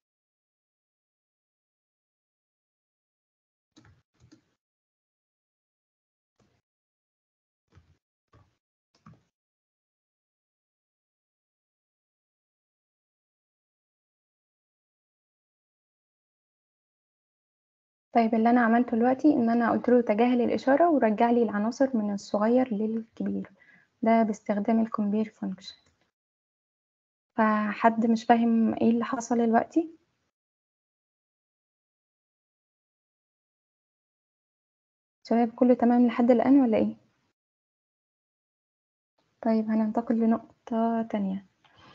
طيب اللي أنا عملته دلوقتي إن أنا قُلت له تجاهل الإشارة ورجّع لي العناصر من الصغير للكبير، ده باستخدام الcompare function. فحد مش فاهم إيه اللي حصل دلوقتي؟ شباب كُلّه تمام لحد الآن والّا إيه؟ طيب هننتقل لنقطة تانية.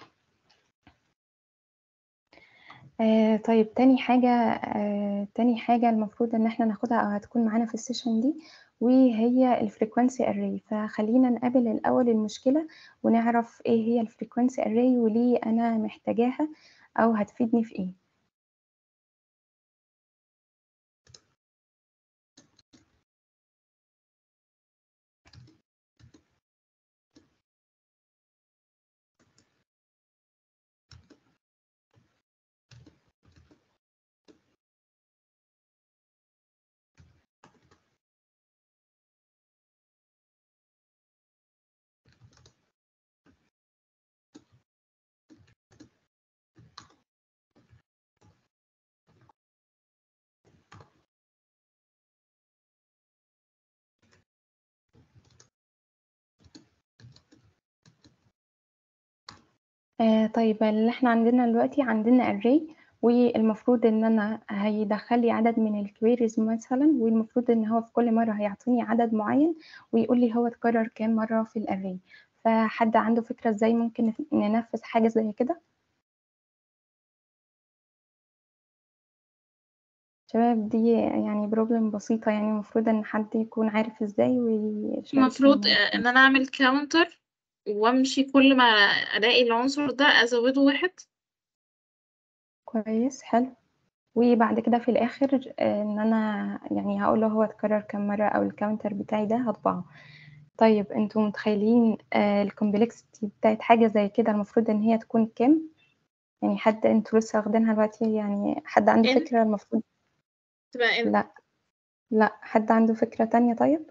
آآ طيب تاني حاجة آآ تاني حاجة المفروض إن إحنا ناخدها أو هتكون معانا في الsession دي وهي الfrequency array، فخلّينا نقابل الأول المشكلة ونعرف إيه هي الfrequency array وليه أنا محتاجاها أو هتفيدني في إيه. آآ طيب اللي إحنا عندنا دلوقتي عندنا array والمفروض إن أنا هيدخّل لي عدد من الqueries مثلًا والمفروض إن هو في كل مرّة هيعطيني عدد معيّن ويقول لي هو اتكرر كام مرّة في الarray. فحد عنده فكرة إزاي ممكن نف ننفذ حاجة زي كده؟ شباب دي يعني problem بسيطة يعني المفروض إن حد يكون عارف إزاي ويشارك في المفروض الموضوع. إن أنا أعمل counter وأمشي كل ما ألاقي العنصر ده أزوده واحد كويس حلو وبعد كده في الآخر آه، إن أنا يعني هقول له هو اتكرر كام مرة أو الكاونتر بتاعي ده هطبعه طيب انتوا متخيلين الكومبلكسيتي بتاعت حاجة زي كده المفروض إن هي تكون كام؟ يعني حد انتوا لسه واخدينها دلوقتي يعني حد عنده N. فكرة المفروض تبقى N لا لا حد عنده فكرة تانية طيب؟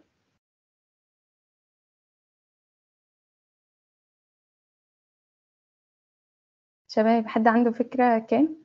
شباب حد عنده فكرة كام؟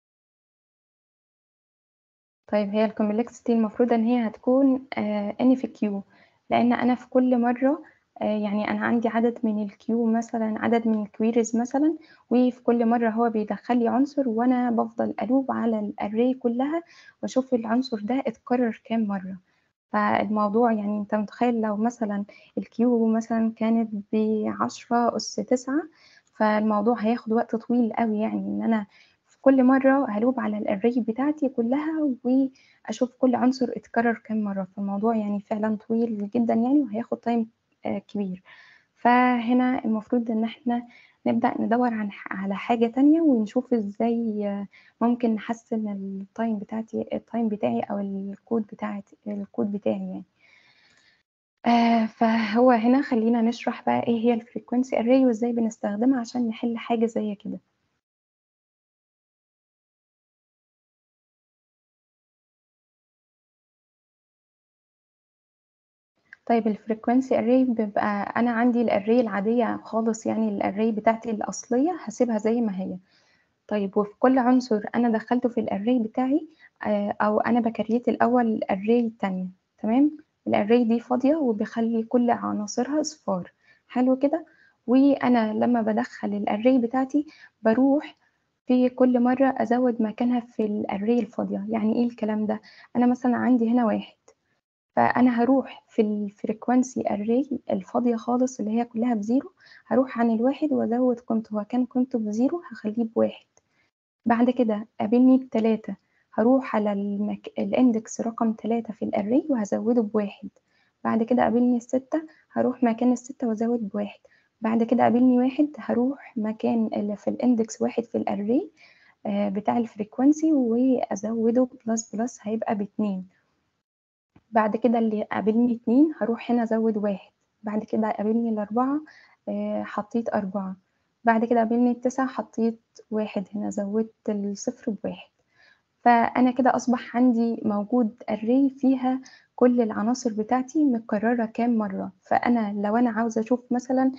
طيب هي الكومبلكسيتي المفروض ان هي هتكون ان في كيو لان انا في كل مره آه، يعني انا عندي عدد من الكيو مثلا عدد من الكويريز مثلا وفي كل مره هو بيدخل لي عنصر وانا بفضل الوب على الاري كلها واشوف العنصر ده اتكرر كام مره فالموضوع يعني انت متخيل لو مثلا الكيو مثلا كانت بعشرة أس تسعة فالموضوع هياخد وقت طويل قوي يعني ان انا في كل مرة هلوب على الاري بتاعتي كلها واشوف كل عنصر اتكرر كام مرة فالموضوع يعني فعلا طويل جدا يعني وهياخد تايم كبير فهنا المفروض ان احنا نبدأ ندور عن على حاجة تانية ونشوف ازاي آه، ممكن نحسن التايم بتاعتي التايم بتاعي او الكود بتاعتي الكود بتاعي يعني آه فهو هنا خلينا نشرح بقى ايه هي الفريكوينسي اري وازاي بنستخدمها عشان نحل حاجة زي كده طيب الفريكوينسي اري بيبقى انا عندي الاري العادية خالص يعني الاري بتاعتي الاصلية هسيبها زي ما هي طيب وفي كل عنصر انا دخلته في الاري بتاعي آه، او انا بكريت الاول الاري التانية تمام الاري دي فاضية وبخلي كل عناصرها صفار حلو كده وانا لما بدخل الاري بتاعتي بروح في كل مرة ازود مكانها في الاري الفاضية يعني ايه الكلام ده انا مثلا عندي هنا واحد فانا هروح في الفريكوانسي اري الفاضية خالص اللي هي كلها بزيرو هروح عن الواحد وازود قيمته هو كان قيمته بزيرو هخليه بواحد بعد كده قابلني بتلاتة هروح على المك... الاندكس رقم تلاتة في الاري وهزوده بواحد بعد كده قابلني الستة هروح مكان الستة وازود بواحد بعد كده قابلني واحد هروح مكان اللي في الاندكس واحد في الاري آه، بتاع الفريكوانسي وازوده بلس بلس هيبقى باتنين بعد كده اللي قابلني اتنين هروح هنا ازود واحد بعد كده قابلني الاربعة آه، حطيت اربعة بعد كده قابلني التسعة حطيت واحد هنا زودت الصفر بواحد فأنا كده أصبح عندي موجود array فيها كل العناصر بتاعتي متكررة كام مرة فأنا لو أنا عاوزة أشوف مثلا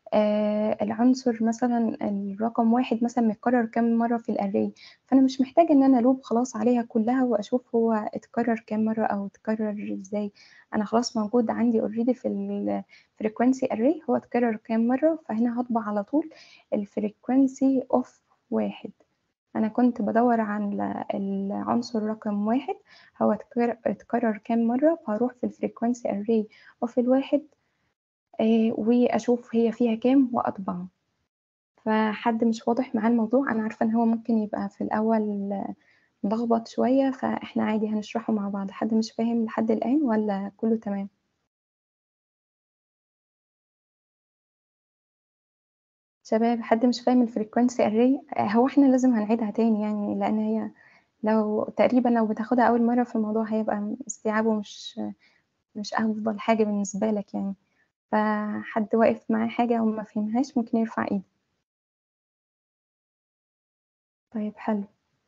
آه العنصر مثلا الرقم واحد مثلا متكرر كام مرة في الاري فأنا مش محتاجة إن أنا لوب خلاص عليها كلها وأشوف هو اتكرر كام مرة أو اتكرر إزاي أنا خلاص موجود عندي اوريدي في الفريكوانسي array هو اتكرر كام مرة فهنا هطبع على طول الفريكوانسي اوف واحد أنا كنت بدور عن العنصر رقم واحد هو اتكرر, اتكرر كام مرة فهروح في الفريكوانسي array اوف الواحد آه، وأشوف هي فيها كام وأطبعه فحد مش واضح معاه الموضوع أنا عارفة إن هو ممكن يبقى في الأول ملخبط شوية فإحنا عادي هنشرحه مع بعض حد مش فاهم لحد الآن ولا كله تمام شباب حد مش فاهم الفريكوانسي array هو احنا لازم هنعيدها تاني يعني لأن هي لو تقريبا لو بتاخدها أول مرة في الموضوع هيبقى استيعابه مش مش أفضل حاجة بالنسبة لك يعني فحد واقف معاه حاجة وما فهمهاش ممكن يرفع ايده طيب حلو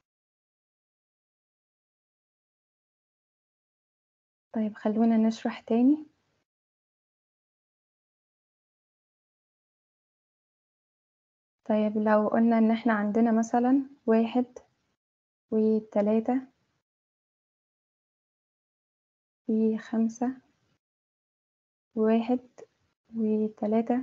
طيب خلونا نشرح تاني طيب لو قلنا ان احنا عندنا مثلا واحد وتلاتة وخمسة واحد وتلاتة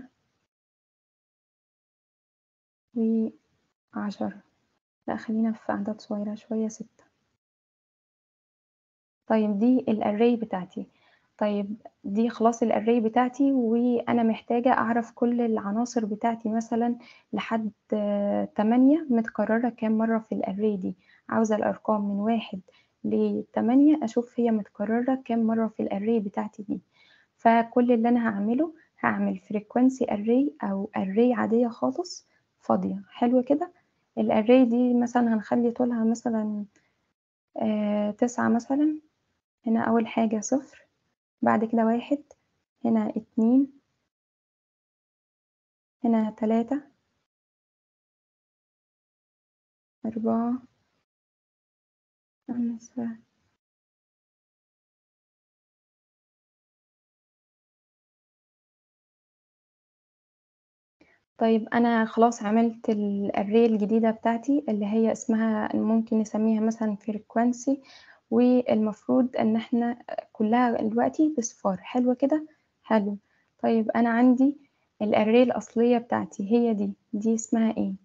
وعشرة لا خلينا في أعداد صغيرة شوية ستة طيب دي الأري بتاعتي طيب دي خلاص الأري بتاعتي وأنا محتاجة أعرف كل العناصر بتاعتي مثلا لحد آه، تمانية متكررة كام مرة في الأري دي عاوزة الأرقام من واحد لتمانية أشوف هي متكررة كام مرة في الأري بتاعتي دي فكل اللي أنا هعمله هعمل frequency array أو array عادية خالص فاضية حلو كده الأري دي مثلا هنخلي طولها مثلا آه تسعة مثلا هنا أول حاجة صفر بعد كده واحد هنا اتنين هنا تلاتة أربعة خمسة طيب أنا خلاص عملت الأري الجديدة بتاعتي اللي هي اسمها ممكن نسميها مثلا frequency والمفروض إن احنا كلها دلوقتي بصفار حلو كده حلو طيب أنا عندي الأري الأصلية بتاعتي هي دي دي اسمها ايه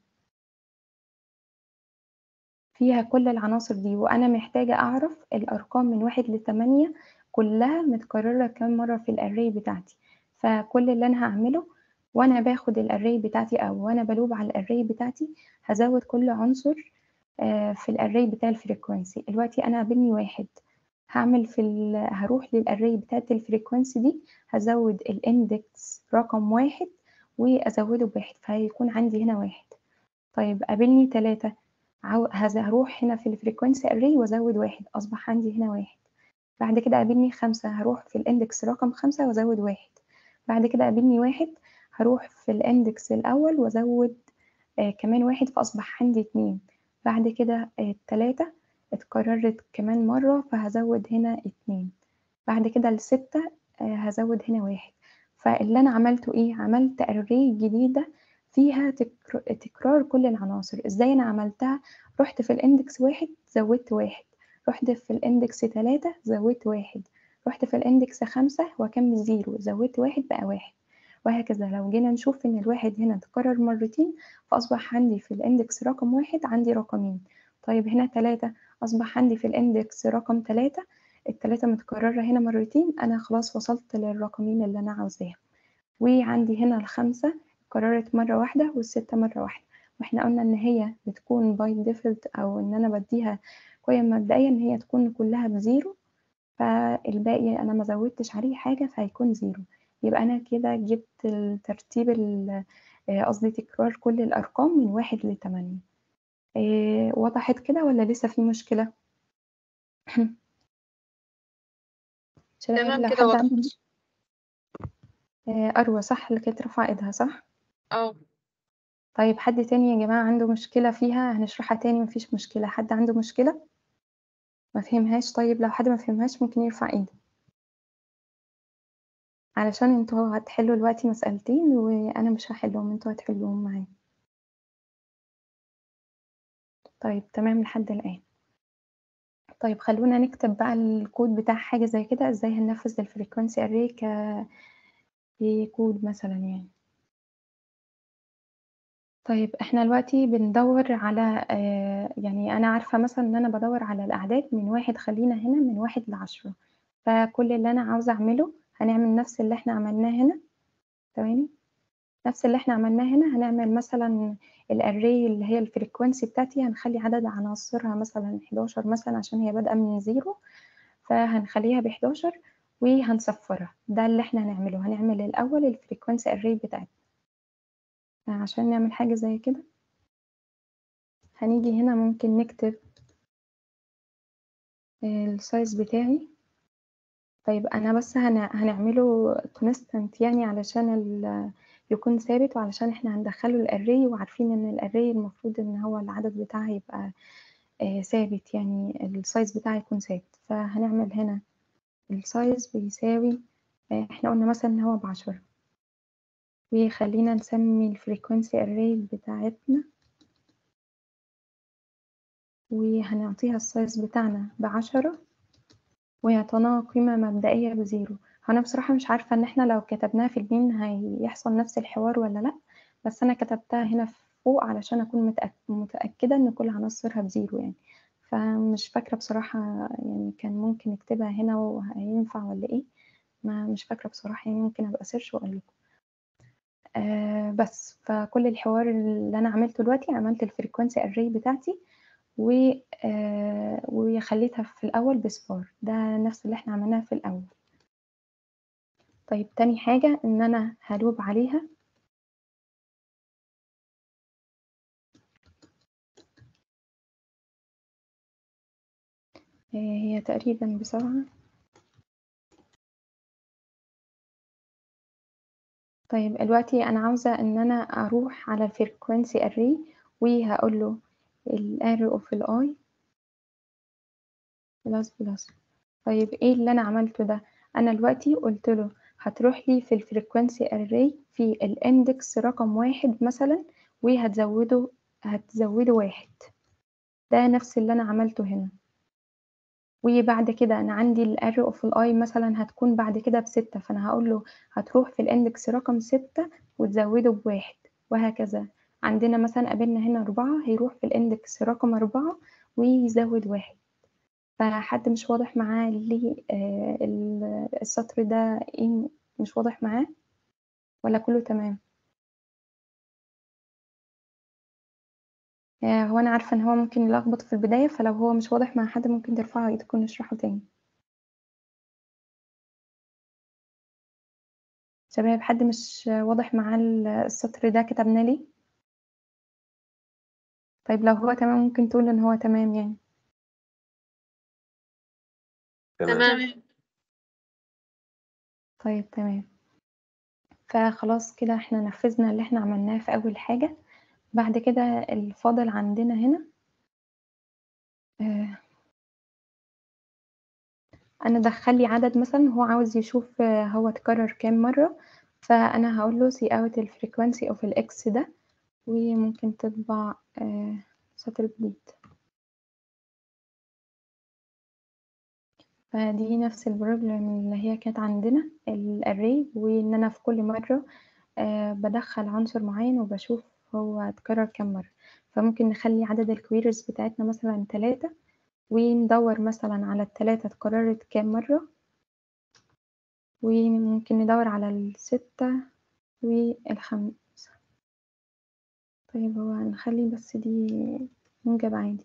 فيها كل العناصر دي وأنا محتاجة أعرف الأرقام من واحد لتمانية كلها متكررة كام مرة في الأري بتاعتي فكل اللي أنا هعمله وأنا باخد الأري بتاعتي أو وأنا بلوب على الأري بتاعتي هزود كل عنصر آه، في الأري بتاع الفريكوانسي دلوقتي أنا قابلني واحد هعمل في ال... هروح للأري بتاعت الفريكوانسي دي هزود الإندكس رقم واحد وأزوده بواحد فهيكون عندي هنا واحد طيب قابلني تلاتة عاو... هز- هروح هنا في الفريكوانسي أري وأزود واحد أصبح عندي هنا واحد بعد كده قابلني خمسة هروح في الإندكس رقم خمسة وأزود واحد بعد كده قابلني واحد هروح في الإندكس الأول وأزود آه كمان واحد فأصبح عندي اتنين بعد كده آه التلاتة اتكررت كمان مرة فهزود هنا اتنين بعد كده الستة آه هزود هنا واحد فاللي أنا عملته إيه عملت أري جديدة فيها تكر- تكرار كل العناصر إزاي أنا عملتها رحت في الإندكس واحد زودت واحد رحت في الإندكس تلاتة زودت واحد رحت في الإندكس خمسة وأكمل زيرو زودت واحد بقى واحد وهكذا لو جينا نشوف إن الواحد هنا اتكرر مرتين فأصبح عندي في الإندكس رقم واحد عندي رقمين طيب هنا تلاتة أصبح عندي في الإندكس رقم تلاتة التلاتة متكررة هنا مرتين أنا خلاص وصلت للرقمين اللي أنا عاوزاهم وعندي هنا الخمسة اتكررت مرة واحدة والستة مرة واحدة واحنا قلنا إن هي بتكون باي ديفولت أو إن أنا بديها قيم مبدئية إن هي تكون كلها بزيرو فالباقي أنا ما زودتش عليه حاجة فهيكون زيرو يبقى أنا كده جبت الترتيب ال- آه، قصدي تكرار كل الأرقام من واحد لتمانية إيه وضحت كده ولا لسه في مشكلة؟ شباب تمام لو كده حد وضحت. عنده آه، أروى صح اللي كانت رافعة إيدها صح؟ اه طيب حد تاني يا جماعة عنده مشكلة فيها هنشرحها تاني مفيش مشكلة حد عنده مشكلة؟ ما فهمهاش طيب لو حد ما فهمهاش ممكن يرفع ايده علشان انتوا هتحلوا دلوقتي مسألتين وأنا مش هحلهم انتوا هتحلوهم معايا طيب تمام لحد الآن طيب خلونا نكتب بقى الكود بتاع حاجة زي كده ازاي هننفذ الفريكوانسي اري ك كود مثلا يعني طيب احنا دلوقتي بندور على آه، يعني انا عارفة مثلا ان انا بدور على الاعداد من واحد خلينا هنا من واحد لعشرة فكل اللي انا عاوزة اعمله هنعمل نفس اللي احنا عملناه هنا ثواني نفس اللي احنا عملناه هنا هنعمل مثلا الاري اللي هي الفريكوانسي بتاعتي هنخلي عدد عناصرها مثلا 11 مثلا عشان هي بادئة من زيرو فهنخليها ب 11 وهنصفرها ده اللي احنا هنعمله هنعمل الاول الفريكوانسي اري بتاعتنا عشان نعمل حاجة زي كده هنيجي هنا ممكن نكتب السايز بتاعي طيب انا بس هن- هنعمله كونستانت يعني علشان ال- يكون ثابت وعلشان احنا هندخله الاري وعارفين ان الاري المفروض ان هو العدد بتاعها يبقى آه، ثابت يعني السايز بتاعه يكون ثابت فهنعمل هنا السايز بيساوي آه، احنا قلنا مثلا ان هو بعشرة وخلينا نسمي الفريكوانسي اري بتاعتنا وهنعطيها السايز بتاعنا بعشرة ويعطيناها قيمة مبدئية بزيرو أنا بصراحة مش عارفة إن إحنا لو كتبناها في المين هيحصل نفس الحوار ولا لأ بس أنا كتبتها هنا فوق علشان أكون متأك- متأكدة إن كل عناصرها بزيرو يعني فمش فاكرة بصراحة يعني كان ممكن نكتبها هنا وهينفع ولا إيه ما مش فاكرة بصراحة يعني ممكن أبقى سيرش وأقول لكم آه بس فكل الحوار اللي أنا عملته دلوقتي عملت الفريكونسي أري بتاعتي و آه وخليتها في الأول بصفار ده نفس اللي احنا عملناه في الأول طيب تاني حاجة إن أنا هلوب عليها آه، هي تقريبا بسرعة طيب دلوقتي أنا عاوزة إن أنا أروح على الفريكوانسي أري وهقول له ال arrow of ال i بلس بلس طيب إيه اللي أنا عملته ده أنا دلوقتي قلت له هتروح لي في الفريكوانسي أري في الاندكس رقم واحد مثلا وهتزوده هتزوده واحد ده نفس اللي أنا عملته هنا وبعد كده أنا عندي ال arrow of ال i مثلا هتكون بعد كده بستة فأنا هقول له هتروح في الاندكس رقم ستة وتزوده بواحد وهكذا عندنا مثلا قابلنا هنا أربعة هيروح في الاندكس رقم أربعة ويزود واحد فحد مش واضح معاه ليه آه ال- السطر ده ايه مش واضح معاه ولا كله تمام آه هو أنا عارفة إن هو ممكن يلخبط في البداية فلو هو مش واضح مع حد ممكن ترفعوا ايدكم نشرحه تاني شباب حد مش واضح معاه ال- السطر ده كتبنا ليه طيب لو هو تمام ممكن تقول إن هو تمام يعني تمام طيب تمام فخلاص كده احنا نفذنا اللي احنا عملناه في أول حاجة بعد كده الفاضل عندنا هنا آه، أنا دخلي عدد مثلا هو عاوز يشوف آه، هو اتكرر كام مرة فأنا هقول له see out ال frequency of ال x ده وممكن تطبع آه، سطر جديد فدي نفس البروبلم اللي هي كانت عندنا الاري وإن أنا في كل مرة آه، بدخل عنصر معين وبشوف هو اتكرر كام مرة فممكن نخلي عدد الكويريز بتاعتنا مثلا تلاتة وندور مثلا على التلاتة اتكررت كام مرة وممكن ندور على الستة والخمسة طيب هو هنخلي بس دي موجب عادي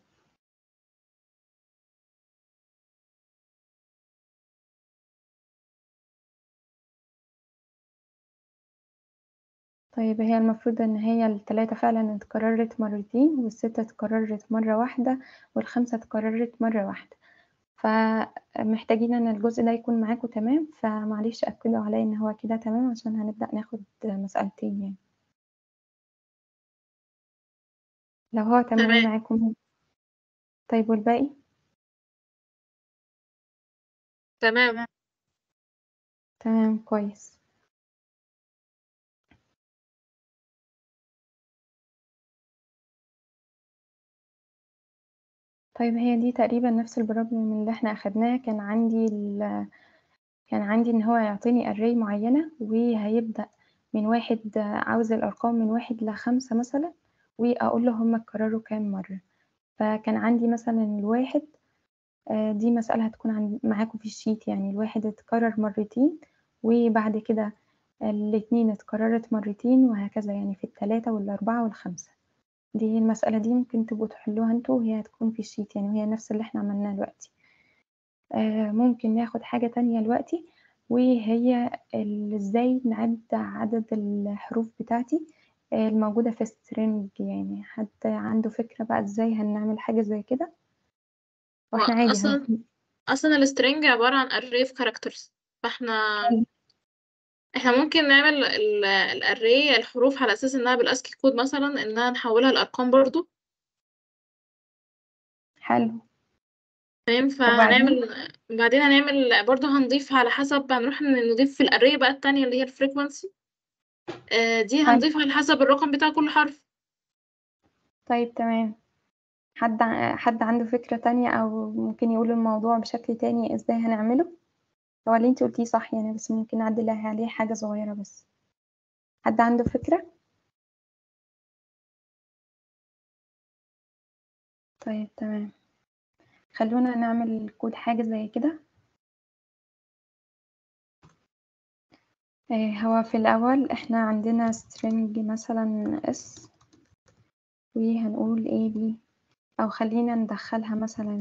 طيب هي المفروض ان هي التلاتة فعلا اتكررت مرتين والستة اتكررت مرة واحدة والخمسة اتكررت مرة واحدة فمحتاجين ان الجزء ده يكون معاكم تمام فمعلش اكدوا عليا ان هو كده تمام عشان هنبدأ ناخد مسألتين يعني لو هو تمام تمام. معاكم طيب والباقي تمام تمام كويس طيب هي دي تقريبا نفس البروبلم اللي احنا اخدناه كان عندي ال كان عندي ان هو يعطيني array معينة وهيبدأ من واحد عاوز الارقام من واحد لخمسة مثلا واقول له هم اتكرروا كام مرة فكان عندي مثلا الواحد آه، دي مسألة هتكون عن معاكم في الشيت يعني الواحد اتكرر مرتين وبعد كده الاتنين اتكررت مرتين وهكذا يعني في التلاتة والأربعة والخمسة دي المسألة دي ممكن تبقوا تحلوها انتوا وهي هتكون في الشيت يعني وهي نفس اللي احنا عملناه دلوقتي آه ممكن ناخد حاجة تانية دلوقتي وهي ال- ازاي نعد عدد الحروف بتاعتي آه، الموجودة في string يعني حد عنده فكرة بقى ازاي هنعمل حاجة زي كده واحنا هو عادي أصلا هن... أصلا السترنج عبارة عن array of characters فاحنا احنا ممكن نعمل ال- الاري الحروف على اساس انها بالاسكي كود مثلا انها نحولها لارقام برضو حلو فاهم وبعدين فهنعمل بعدين هنعمل برضو هنضيف على حسب هنروح ن- نضيف في الاري بقى التانية اللي هي الفريكونسي دي حلو هنضيف على حسب الرقم بتاع كل حرف طيب تمام حد ع- حد عنده فكرة تانية أو ممكن يقول الموضوع بشكل تاني ازاي هنعمله هو اللي انت قلتيه صح يعني بس ممكن نعدل عليه حاجة صغيرة بس حد عنده فكرة طيب تمام خلونا نعمل كود حاجة زي كده آه، هو في الأول إحنا عندنا string مثلا s وهنقول a b أو خلينا ندخلها مثلا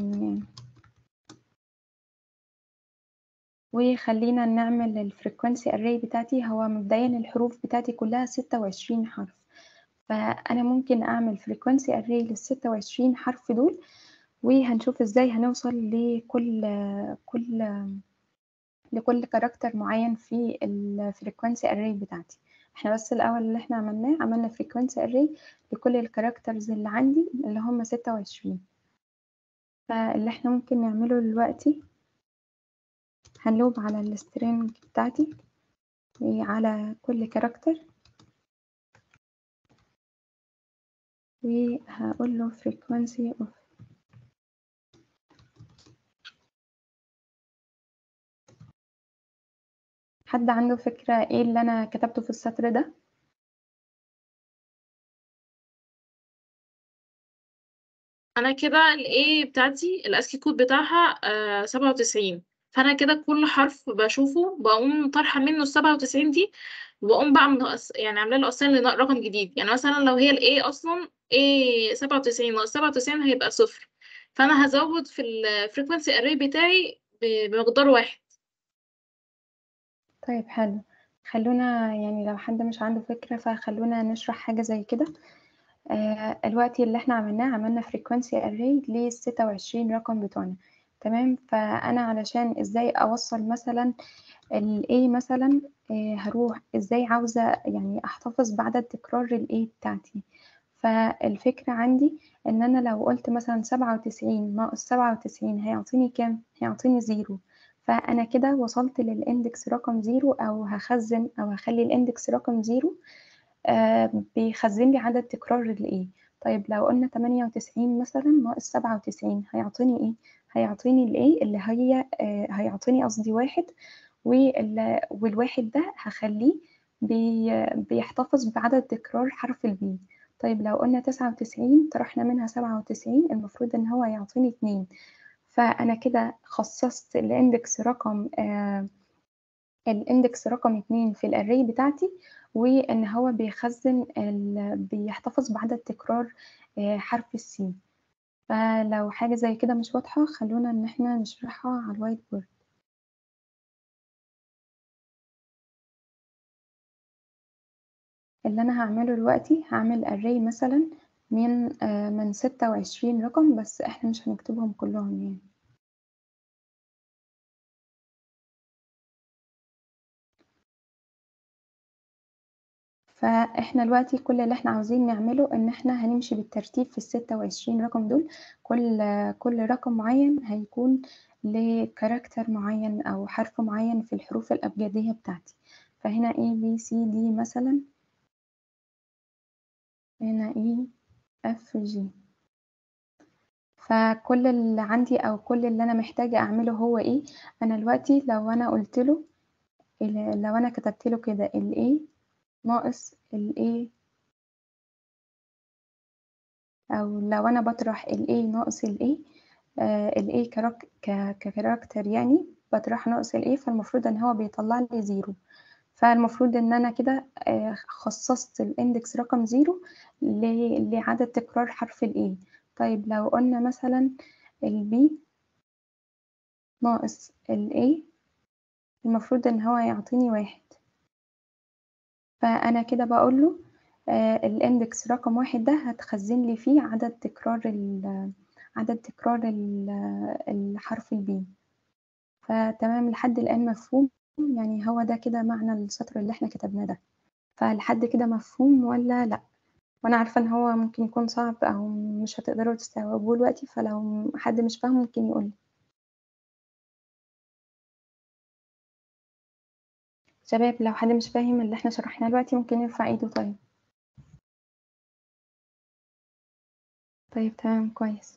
وخلينا نعمل الفريكوانسي array بتاعتي هو مبدئيا الحروف بتاعتي كلها ستة وعشرين حرف فأنا ممكن أعمل فريكوانسي array للستة وعشرين حرف دول وهنشوف ازاي هنوصل لكل كل لكل كاركتر معين في الفريكوانسي array بتاعتي احنا بس الأول اللي احنا عملناه عملنا فريكوانسي array لكل الكاركترز اللي عندي اللي هم ستة وعشرين فاللي احنا ممكن نعمله دلوقتي هنلوب على السترينج بتاعتي وعلى كل كاركتر وهقول له frequency of حد عنده فكرة ايه اللي انا كتبته في السطر ده انا كده الايه بتاعتي الاسكي كود بتاعها آه سبعة وتسعين فانا كده كل حرف بشوفه بقوم طرحه منه السبعة وتسعين دي وبقوم بعمل ناقص يعني عامله له اصلا رقم جديد يعني مثلا لو هي الاي اصلا ايه سبعة وتسعين ناقص سبعة وتسعين هيبقى صفر فانا هزود في الفريكونسي اري بتاعي ب- بمقدار واحد طيب حلو خلونا يعني لو حد مش عنده فكرة فخلونا نشرح حاجة زي كده آه الوقت اللي احنا عملناه عملنا frequency array للستة وعشرين رقم بتوعنا تمام فأنا علشان ازاي أوصل مثلا ال A مثلا آه هروح ازاي عاوزة يعني أحتفظ بعدد تكرار ال A بتاعتي فالفكرة عندي إن أنا لو قلت مثلا سبعة وتسعين ناقص سبعة وتسعين هيعطيني كام؟ هيعطيني زيرو فأنا كده وصلت للإندكس رقم زيرو أو هخزن أو هخلي الإندكس رقم زيرو آه بيخزن لي عدد تكرار الإيه طيب لو قلنا تمانية وتسعين مثلا ناقص سبعة وتسعين هيعطيني إيه؟ هيعطيني الإيه اللي هي آه هيعطيني قصدي واحد وال- والواحد ده هخليه بي بيحتفظ بعدد تكرار حرف البي طيب لو قلنا تسعة وتسعين طرحنا منها سبعة وتسعين المفروض إن هو يعطيني اتنين فأنا كده خصصت الإندكس رقم آه الإندكس رقم اتنين في الأري بتاعتي وإن هو بيخزن ال... بيحتفظ بعدد تكرار آه حرف السي فلو حاجة زي كده مش واضحة خلونا إن احنا نشرحها على الوايت بورد اللي أنا هعمله دلوقتي هعمل array مثلا من آه من ستة وعشرين رقم بس احنا مش هنكتبهم كلهم يعني فاحنا دلوقتي كل اللي احنا عاوزين نعمله ان احنا هنمشي بالترتيب في الستة وعشرين رقم دول كل كل رقم معين هيكون لكاركتر معين او حرف معين في الحروف الابجدية بتاعتي فهنا A B C D مثلا هنا E F G فكل اللي عندي او كل اللي انا محتاجة اعمله هو ايه انا دلوقتي لو انا قلت له لو انا كتبت له كده ال A ناقص ال A أو لو أنا بطرح ال A ناقص ال A آه ال A كراك ككاركتر يعني بطرح ناقص ال A فالمفروض إن هو بيطلع لي زيرو فالمفروض إن أنا كده آه خصصت الإندكس رقم زيرو لعدد تكرار حرف ال A طيب لو قلنا مثلا ال B ناقص ال A المفروض إن هو يعطيني واحد فأنا كده بقول له آه الاندكس رقم واحد ده هتخزن لي فيه عدد تكرار ال عدد تكرار ال الحرف البي فتمام لحد الآن مفهوم يعني هو ده كده معنى السطر اللي احنا كتبناه ده فلحد كده مفهوم ولا لأ وأنا عارفة إن هو ممكن يكون صعب أو مش هتقدروا تستوعبوه دلوقتي فلو حد مش فاهم ممكن يقولي شباب لو حد مش فاهم اللي احنا شرحناه دلوقتي ممكن يرفع ايده طيب طيب تمام كويس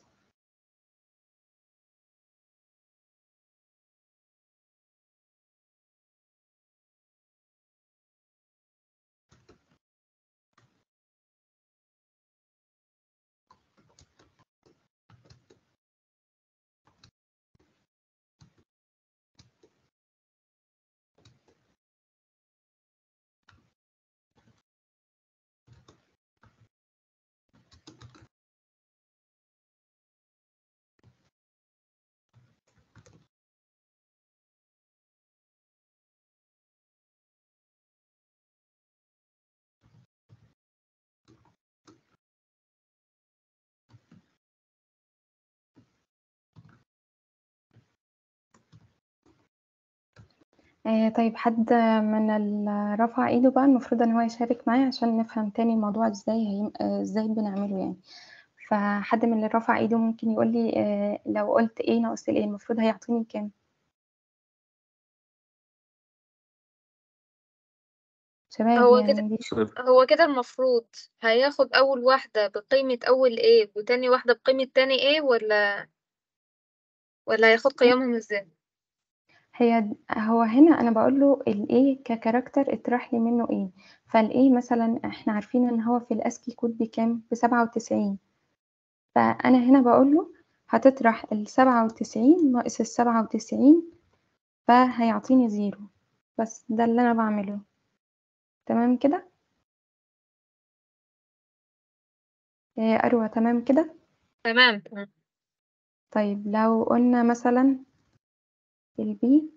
آه طيب حد من اللي رفع ايده بقى المفروض ان هو يشارك معايا عشان نفهم تاني الموضوع ازاي هي... آه، ازاي بنعمله يعني فحد من اللي رفع ايده ممكن يقول لي آه لو قلت ايه ناقص الايه المفروض هيعطيني كام شباب هو يعني كده دي صفر هو كده المفروض هياخد أول واحدة بقيمة أول A وتاني واحدة بقيمة تاني A ولا ولا هياخد قيمهم ازاي؟ هي د- هو هنا انا بقول له الايه ككاركتر اطرح لي منه ايه فالايه مثلا احنا عارفين ان هو في الاسكي كود بكام بسبعة وتسعين فانا هنا بقول له هتطرح السبعة وتسعين ناقص السبعة وتسعين فهيعطيني زيرو بس ده اللي انا بعمله تمام كده إيه اروى تمام كده تمام تمام طيب لو قلنا مثلا البي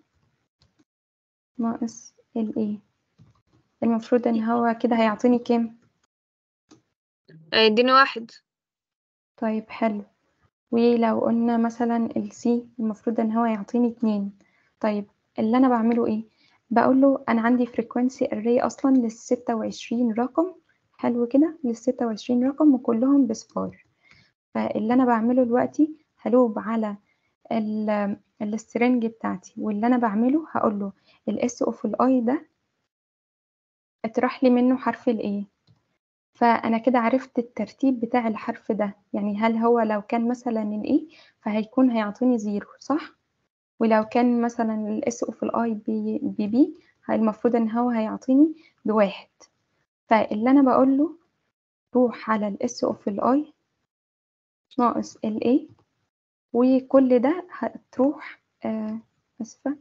ناقص الايه المفروض ان هو كده هيعطيني كام هيديني واحد طيب حلو ولو قلنا مثلا ال C المفروض ان هو يعطيني اتنين طيب اللي انا بعمله ايه بقول له انا عندي frequency array اصلا للستة وعشرين رقم حلو كده للستة وعشرين رقم وكلهم بصفار فاللي انا بعمله دلوقتي هلوب على ال السترنج بتاعتي واللي انا بعمله هقول له الاس اوف الاي ده اطرح لي منه حرف الايه فأنا كده عرفت الترتيب بتاع الحرف ده يعني هل هو لو كان مثلا ال A فهيكون هيعطيني زيرو صح؟ ولو كان مثلا ال S of ال I ب B المفروض إن هو هيعطيني بواحد فاللي أنا بقول له روح على ال S of ال I ناقص ال A وكل ده هتروح آه أسفة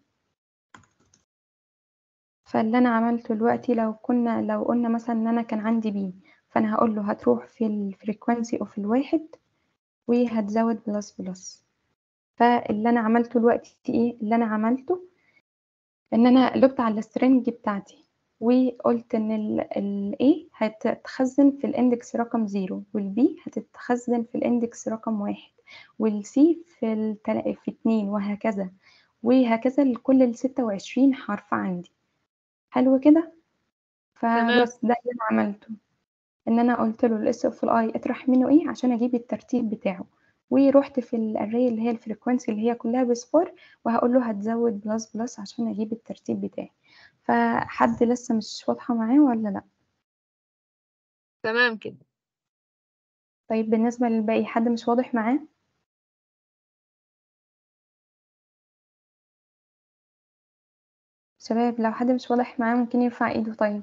فاللي أنا عملته دلوقتي لو كنا لو قلنا مثلا إن أنا كان عندي بي فأنا هقول له هتروح في الفريكوانسي أوف الواحد وهتزود بلس بلس فاللي أنا عملته دلوقتي إيه اللي أنا عملته إن أنا قلبت على السترنج بتاعتي وقلت إن ال ال A هتتخزن في الإندكس رقم زيرو وال B هتتخزن في الإندكس رقم واحد وال C في التل... في اتنين وهكذا وهكذا لكل الستة وعشرين حرف عندي حلو كده تمام فبس ده اللي أنا عملته ان انا قلت له الاس اوف الاي اطرح منه ايه عشان اجيب الترتيب بتاعه ورحت في الاري اللي هي الفريكوانسي اللي هي كلها بصفار وهقول له هتزود بلس بلس عشان اجيب الترتيب بتاعي فحد لسه مش واضحة معاه ولا لا تمام كده طيب بالنسبة للباقي حد مش واضح معاه شباب لو حد مش واضح معاه ممكن يرفع ايده طيب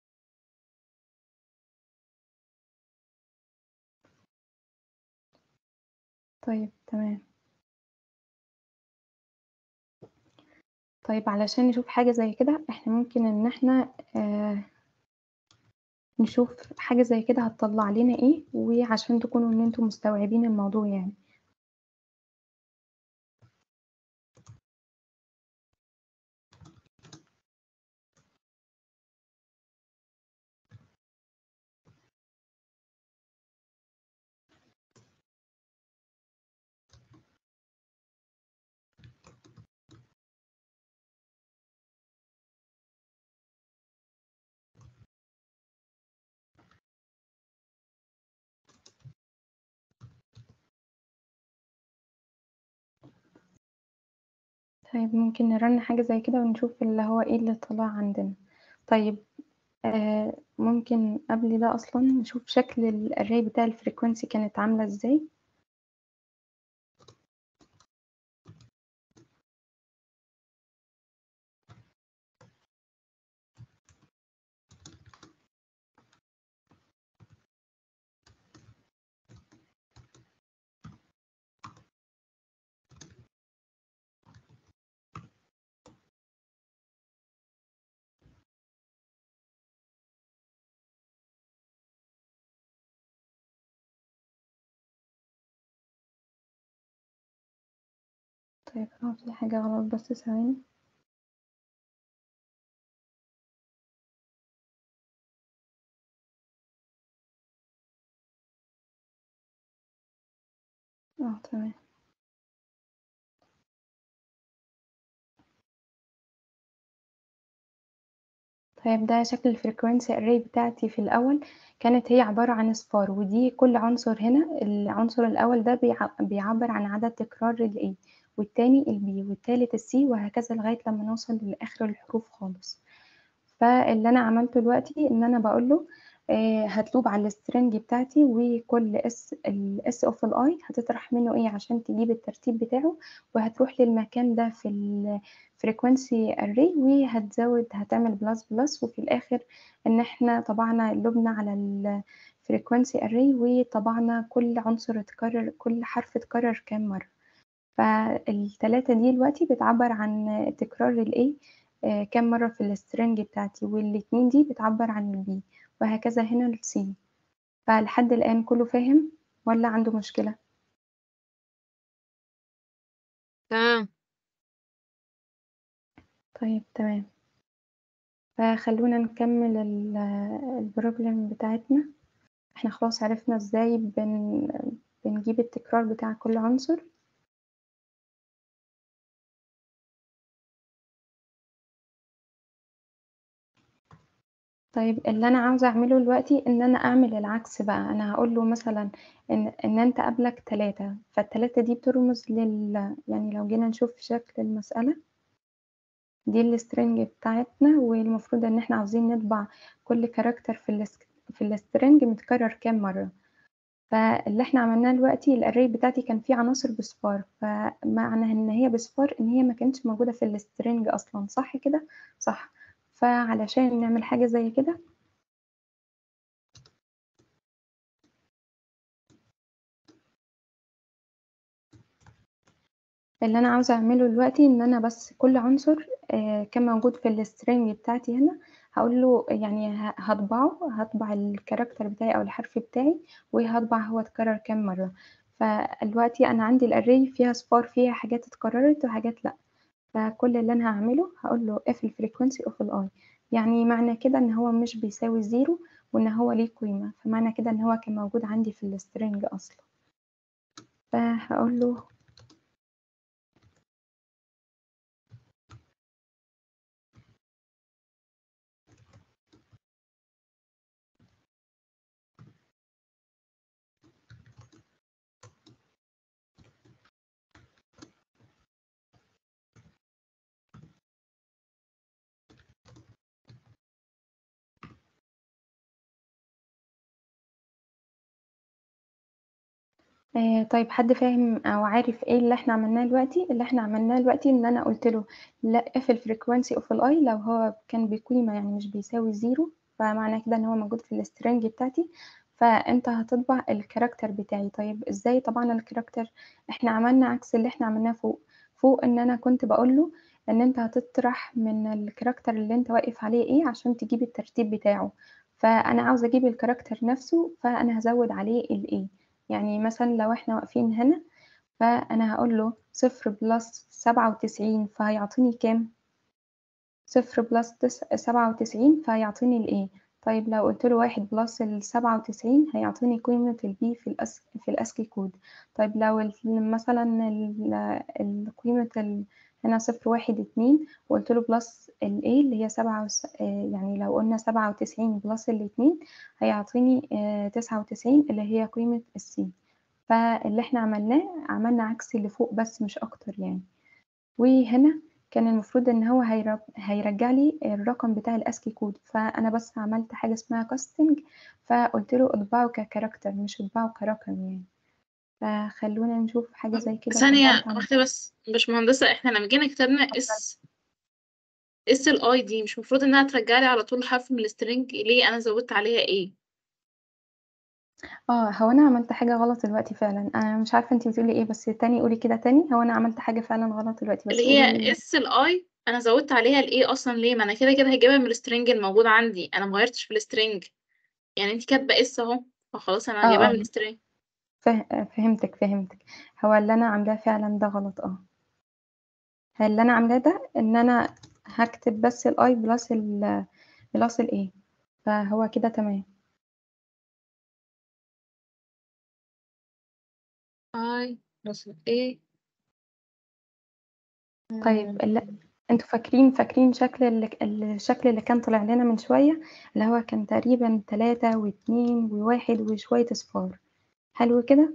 طيب تمام طيب علشان نشوف حاجة زي كده احنا ممكن ان احنا آه نشوف حاجة زي كده هتطلع لنا ايه وعشان تكونوا ان انتم مستوعبين الموضوع يعني طيب ممكن نرن حاجة زي كده ونشوف اللي هو ايه اللي طلع عندنا طيب آه ممكن قبل ده اصلا نشوف شكل الاري بتاع الفريكوانسي كانت عاملة ازاي طيب اه في حاجة غلط بس ثواني اه تمام طيب ده شكل الفريكوانسي array بتاعتي في الأول كانت هي عبارة عن صفار ودي كل عنصر هنا العنصر الأول ده بيع- بيعبر عن عدد تكرار ال A والتاني ال B والتالت ال C وهكذا لغاية لما نوصل لآخر الحروف خالص فاللي أنا عملته دلوقتي إن أنا بقول له آه، هتلوب على السترنج بتاعتي وكل اس ال s of ال i هتطرح منه ايه عشان تجيب الترتيب بتاعه وهتروح للمكان ده في ال frequency array وهتزود هتعمل بلس بلس وفي الآخر إن احنا طبعنا لوبنا على ال frequency array وطبعنا كل عنصر اتكرر كل حرف اتكرر كام مرة فالتلاتة دي دلوقتي بتعبر عن تكرار ال A آه، كام مرة في السترنج بتاعتي والاتنين دي بتعبر عن ال B وهكذا هنا ال C فلحد الآن كله فاهم ولا عنده مشكلة؟ تمام طيب تمام فخلونا نكمل البروبلم بتاعتنا احنا خلاص عرفنا ازاي بن بنجيب التكرار بتاع كل عنصر طيب اللي انا عاوزه اعمله دلوقتي ان انا اعمل العكس بقى انا هقول له مثلا ان ان انت قبلك ثلاثة فالثلاثة دي بترمز لل يعني لو جينا نشوف شكل المسألة دي السترنج بتاعتنا والمفروض ان احنا عاوزين نطبع كل كاركتر في الس في السترنج متكرر كام مرة فاللي احنا عملناه دلوقتي الاري بتاعتي كان فيه عناصر بصفار فمعنى ان هي بصفار ان هي ما كانتش موجودة في السترنج اصلا صح كده صح فعلشان نعمل حاجة زي كده اللي انا عاوزه اعمله دلوقتي ان انا بس كل عنصر آه، كان موجود في السترنج بتاعتي هنا هقول له يعني ه- هطبعه هطبع الكاركتر بتاعي او الحرف بتاعي وهطبع هو اتكرر كام مره فدلوقتي انا عندي الاري فيها صفار فيها حاجات اتكررت وحاجات لا فكل اللي انا هعمله هقول له اف الفريكوانسي اوف الاي يعني معنى كده ان هو مش بيساوي زيرو وان هو ليه قيمه فمعنى كده ان هو كان موجود عندي في السترنج اصلا فهقول له آه طيب حد فاهم او عارف ايه اللي احنا عملناه دلوقتي اللي احنا عملناه دلوقتي ان انا قلت له لا اف الفريكوانسي اوف الاي لو هو كان بقيمه يعني مش بيساوي زيرو فمعنى كده ان هو موجود في السترنج بتاعتي فانت هتطبع الكاركتر بتاعي طيب ازاي طبعا الكاركتر احنا عملنا عكس اللي احنا عملناه فوق فوق ان انا كنت بقول له ان انت هتطرح من الكاركتر اللي انت واقف عليه ايه عشان تجيب الترتيب بتاعه فانا عاوزه اجيب الكاركتر نفسه فانا هزود عليه الايه يعني مثلا لو احنا واقفين هنا فأنا هقول له صفر بلس سبعة وتسعين فهيعطيني كام؟ صفر بلس سبعة وتسعين فهيعطيني الإيه؟ طيب لو قلت له واحد بلس السبعة وتسعين هيعطيني قيمة البي في الأس في الأسكي كود طيب لو ال- مثلا ال- ال- قيمة ال هنا صفر واحد اتنين وقلت له بلس الايه اللي هي سبعة وس... آه، يعني لو قلنا سبعة وتسعين بلس الاتنين هيعطيني تسعة وتسعين اللي هي قيمة السي فاللي احنا عملناه عملنا عكس اللي فوق بس مش اكتر يعني وهنا كان المفروض ان هو هيرب... هيرجع لي الرقم بتاع الاسكي كود فانا بس عملت حاجه اسمها كاستنج فقلت له اطبعه ككاركتر مش اطبعه كرقم يعني فخلونا نشوف حاجه زي كده ثانية طبقت عن واحدة بس باشمهندسة احنا لما جينا كتبنا اس اس الاي دي مش المفروض انها ترجع لي على طول حرف من السترنج ليه انا زودت عليها ايه اه هو انا عملت حاجه غلط دلوقتي فعلا انا مش عارفه انتي بتقولي ايه بس تاني قولي كده تاني هو انا عملت حاجه فعلا غلط دلوقتي بس اللي قولي هي لي اس الاي انا زودت عليها الايه اصلا ليه ما انا كده كده هجيبها من السترنج الموجود عندي انا مغيرتش في السترنج يعني انت كاتبه اس اهو فخلاص انا اه جايباها اه من السترنج فه... فهمتك فهمتك هو اللي انا عاملاه فعلا ده غلط اه اللي انا عاملاه ده ان انا هكتب بس الاي بلس ال بلس الاي فهو كده تمام اي بلس الايه طيب اللي, انتوا فاكرين فاكرين شكل اللي الشكل اللي كان طلع لنا من شوية اللي هو كان تقريبا تلاتة واتنين وواحد وشوية اصفار حلو كده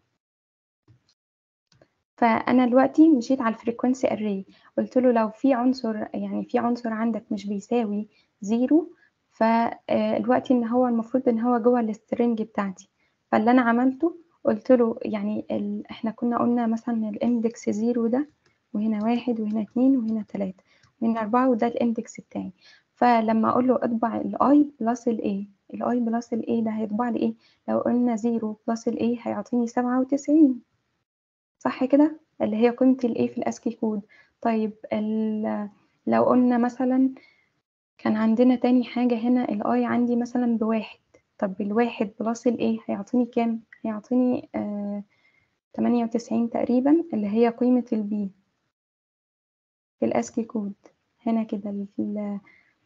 فأنا دلوقتي مشيت على الفريكونسي اري قلت له لو في عنصر يعني في عنصر عندك مش بيساوي زيرو فدلوقتي ان هو المفروض ان هو جوه السترنج بتاعتي فاللي انا عملته قلت له يعني ال... احنا كنا قلنا مثلا الاندكس زيرو ده وهنا واحد وهنا اتنين وهنا تلاتة وهنا أربعة وده الاندكس بتاعي فلما أقول له اطبع الاي بلس الاي الاي بلس الاي ده هيطبع لي ايه لو قلنا زيرو بلس الاي هيعطيني سبعة وتسعين صح كده اللي هي قيمة الاي في الاسكي كود طيب ال... لو قلنا مثلا كان عندنا تاني حاجة هنا الاي عندي مثلا بواحد طب الواحد بلس الايه هيعطيني كام هيعطيني آه تمانية وتسعين تقريبا اللي هي قيمة البي في الاسكي كود هنا كده ال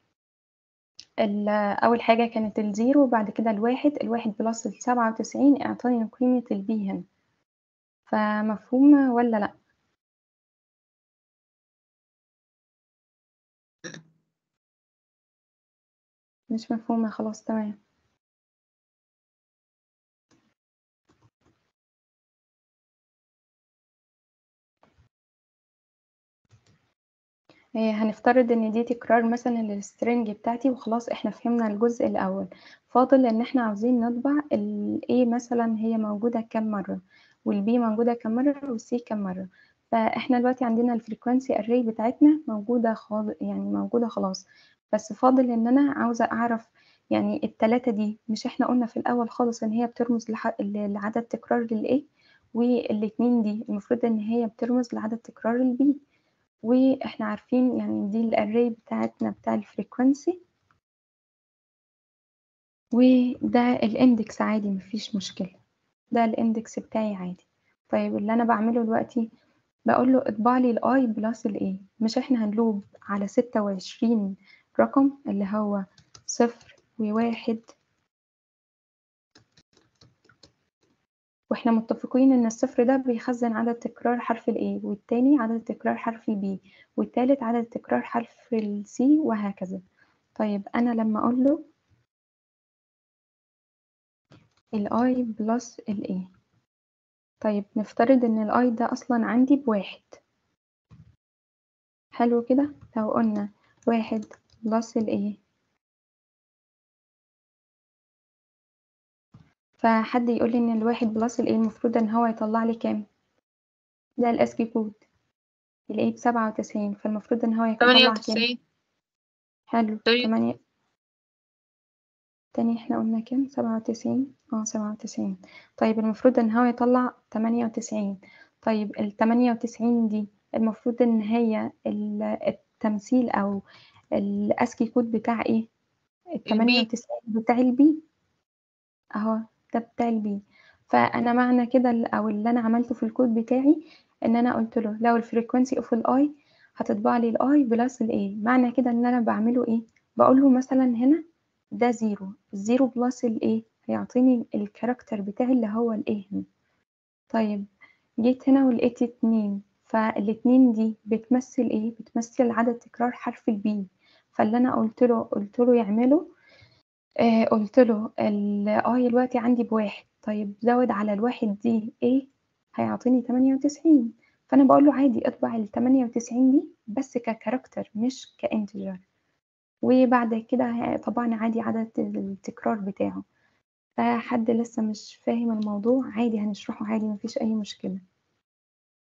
ال أول حاجة كانت الزيرو وبعد كده الواحد الواحد بلس السبعة وتسعين اعطاني قيمة البي هنا فمفهومة ولا لأ؟ مش مفهومة خلاص تمام هنفترض ان دي تكرار مثلا للسترنج بتاعتي وخلاص احنا فهمنا الجزء الاول فاضل ان احنا عاوزين نطبع ال A مثلا هي موجودة كم مرة وال B موجودة كم مرة وال C كم مرة فاحنا دلوقتي عندنا الفريكوانسي array بتاعتنا موجودة خالص يعني موجودة خلاص بس فاضل ان انا عاوزة اعرف يعني التلاتة دي مش احنا قلنا في الاول خالص ان هي بترمز لح... لعدد تكرار لل A والاتنين دي المفروض ان هي بترمز لعدد تكرار ال B واحنا عارفين يعني دي الاري بتاعتنا بتاع الفريكوانسي وده الاندكس عادي مفيش مشكلة ده الاندكس بتاعي عادي طيب اللي انا بعمله دلوقتي بقول له اطبع لي الاي بلس الاي مش احنا هنلوب على ستة وعشرين رقم اللي هو صفر وواحد واحنا متفقين ان الصفر ده بيخزن عدد تكرار حرف ال A والتاني عدد تكرار حرف ال B والتالت عدد تكرار حرف ال C وهكذا طيب انا لما اقول له ال I بلس ال A طيب نفترض ان ال I ده اصلا عندي بواحد حلو كده لو قلنا واحد بلس ال A فحد يقول لي ان الواحد بلس الايه المفروض ان هو يطلع لي كام ده الاسكي كود الايه بسبعة وتسعين فالمفروض ان هو يطلع تمانية كام وتسعين حلو طيب. تمانية تاني احنا قلنا كام سبعة وتسعين اه سبعة وتسعين طيب المفروض ان هو يطلع تمانية وتسعين طيب التمانية وتسعين دي المفروض ان هي ال- التمثيل او الاسكي كود بتاع ايه التمانية وتسعين بتاع البي اهو ده بتاع البي فانا معنى كده ال- او اللي انا عملته في الكود بتاعي ان انا قلت له لو الفريكوانسي اوف الاي هتطبع لي الاي بلس الاي معنى كده ان انا بعمله ايه بقول له مثلا هنا ده زيرو الزيرو بلس الايه هيعطيني الكاركتر بتاعي اللي هو الايه هنا طيب جيت هنا ولقيت اتنين فالاتنين دي بتمثل ايه بتمثل عدد تكرار حرف البي فاللي انا قلت له قلت له يعمله آه قلت له الاي دلوقتي عندي بواحد طيب زود على الواحد دي ايه هيعطيني تمانية وتسعين فانا بقول له عادي اطبع ال 98 دي بس ككاركتر مش كانتجر وبعد كده طبعا عادي عدد التكرار بتاعه فحد لسه مش فاهم الموضوع عادي هنشرحه عادي مفيش اي مشكلة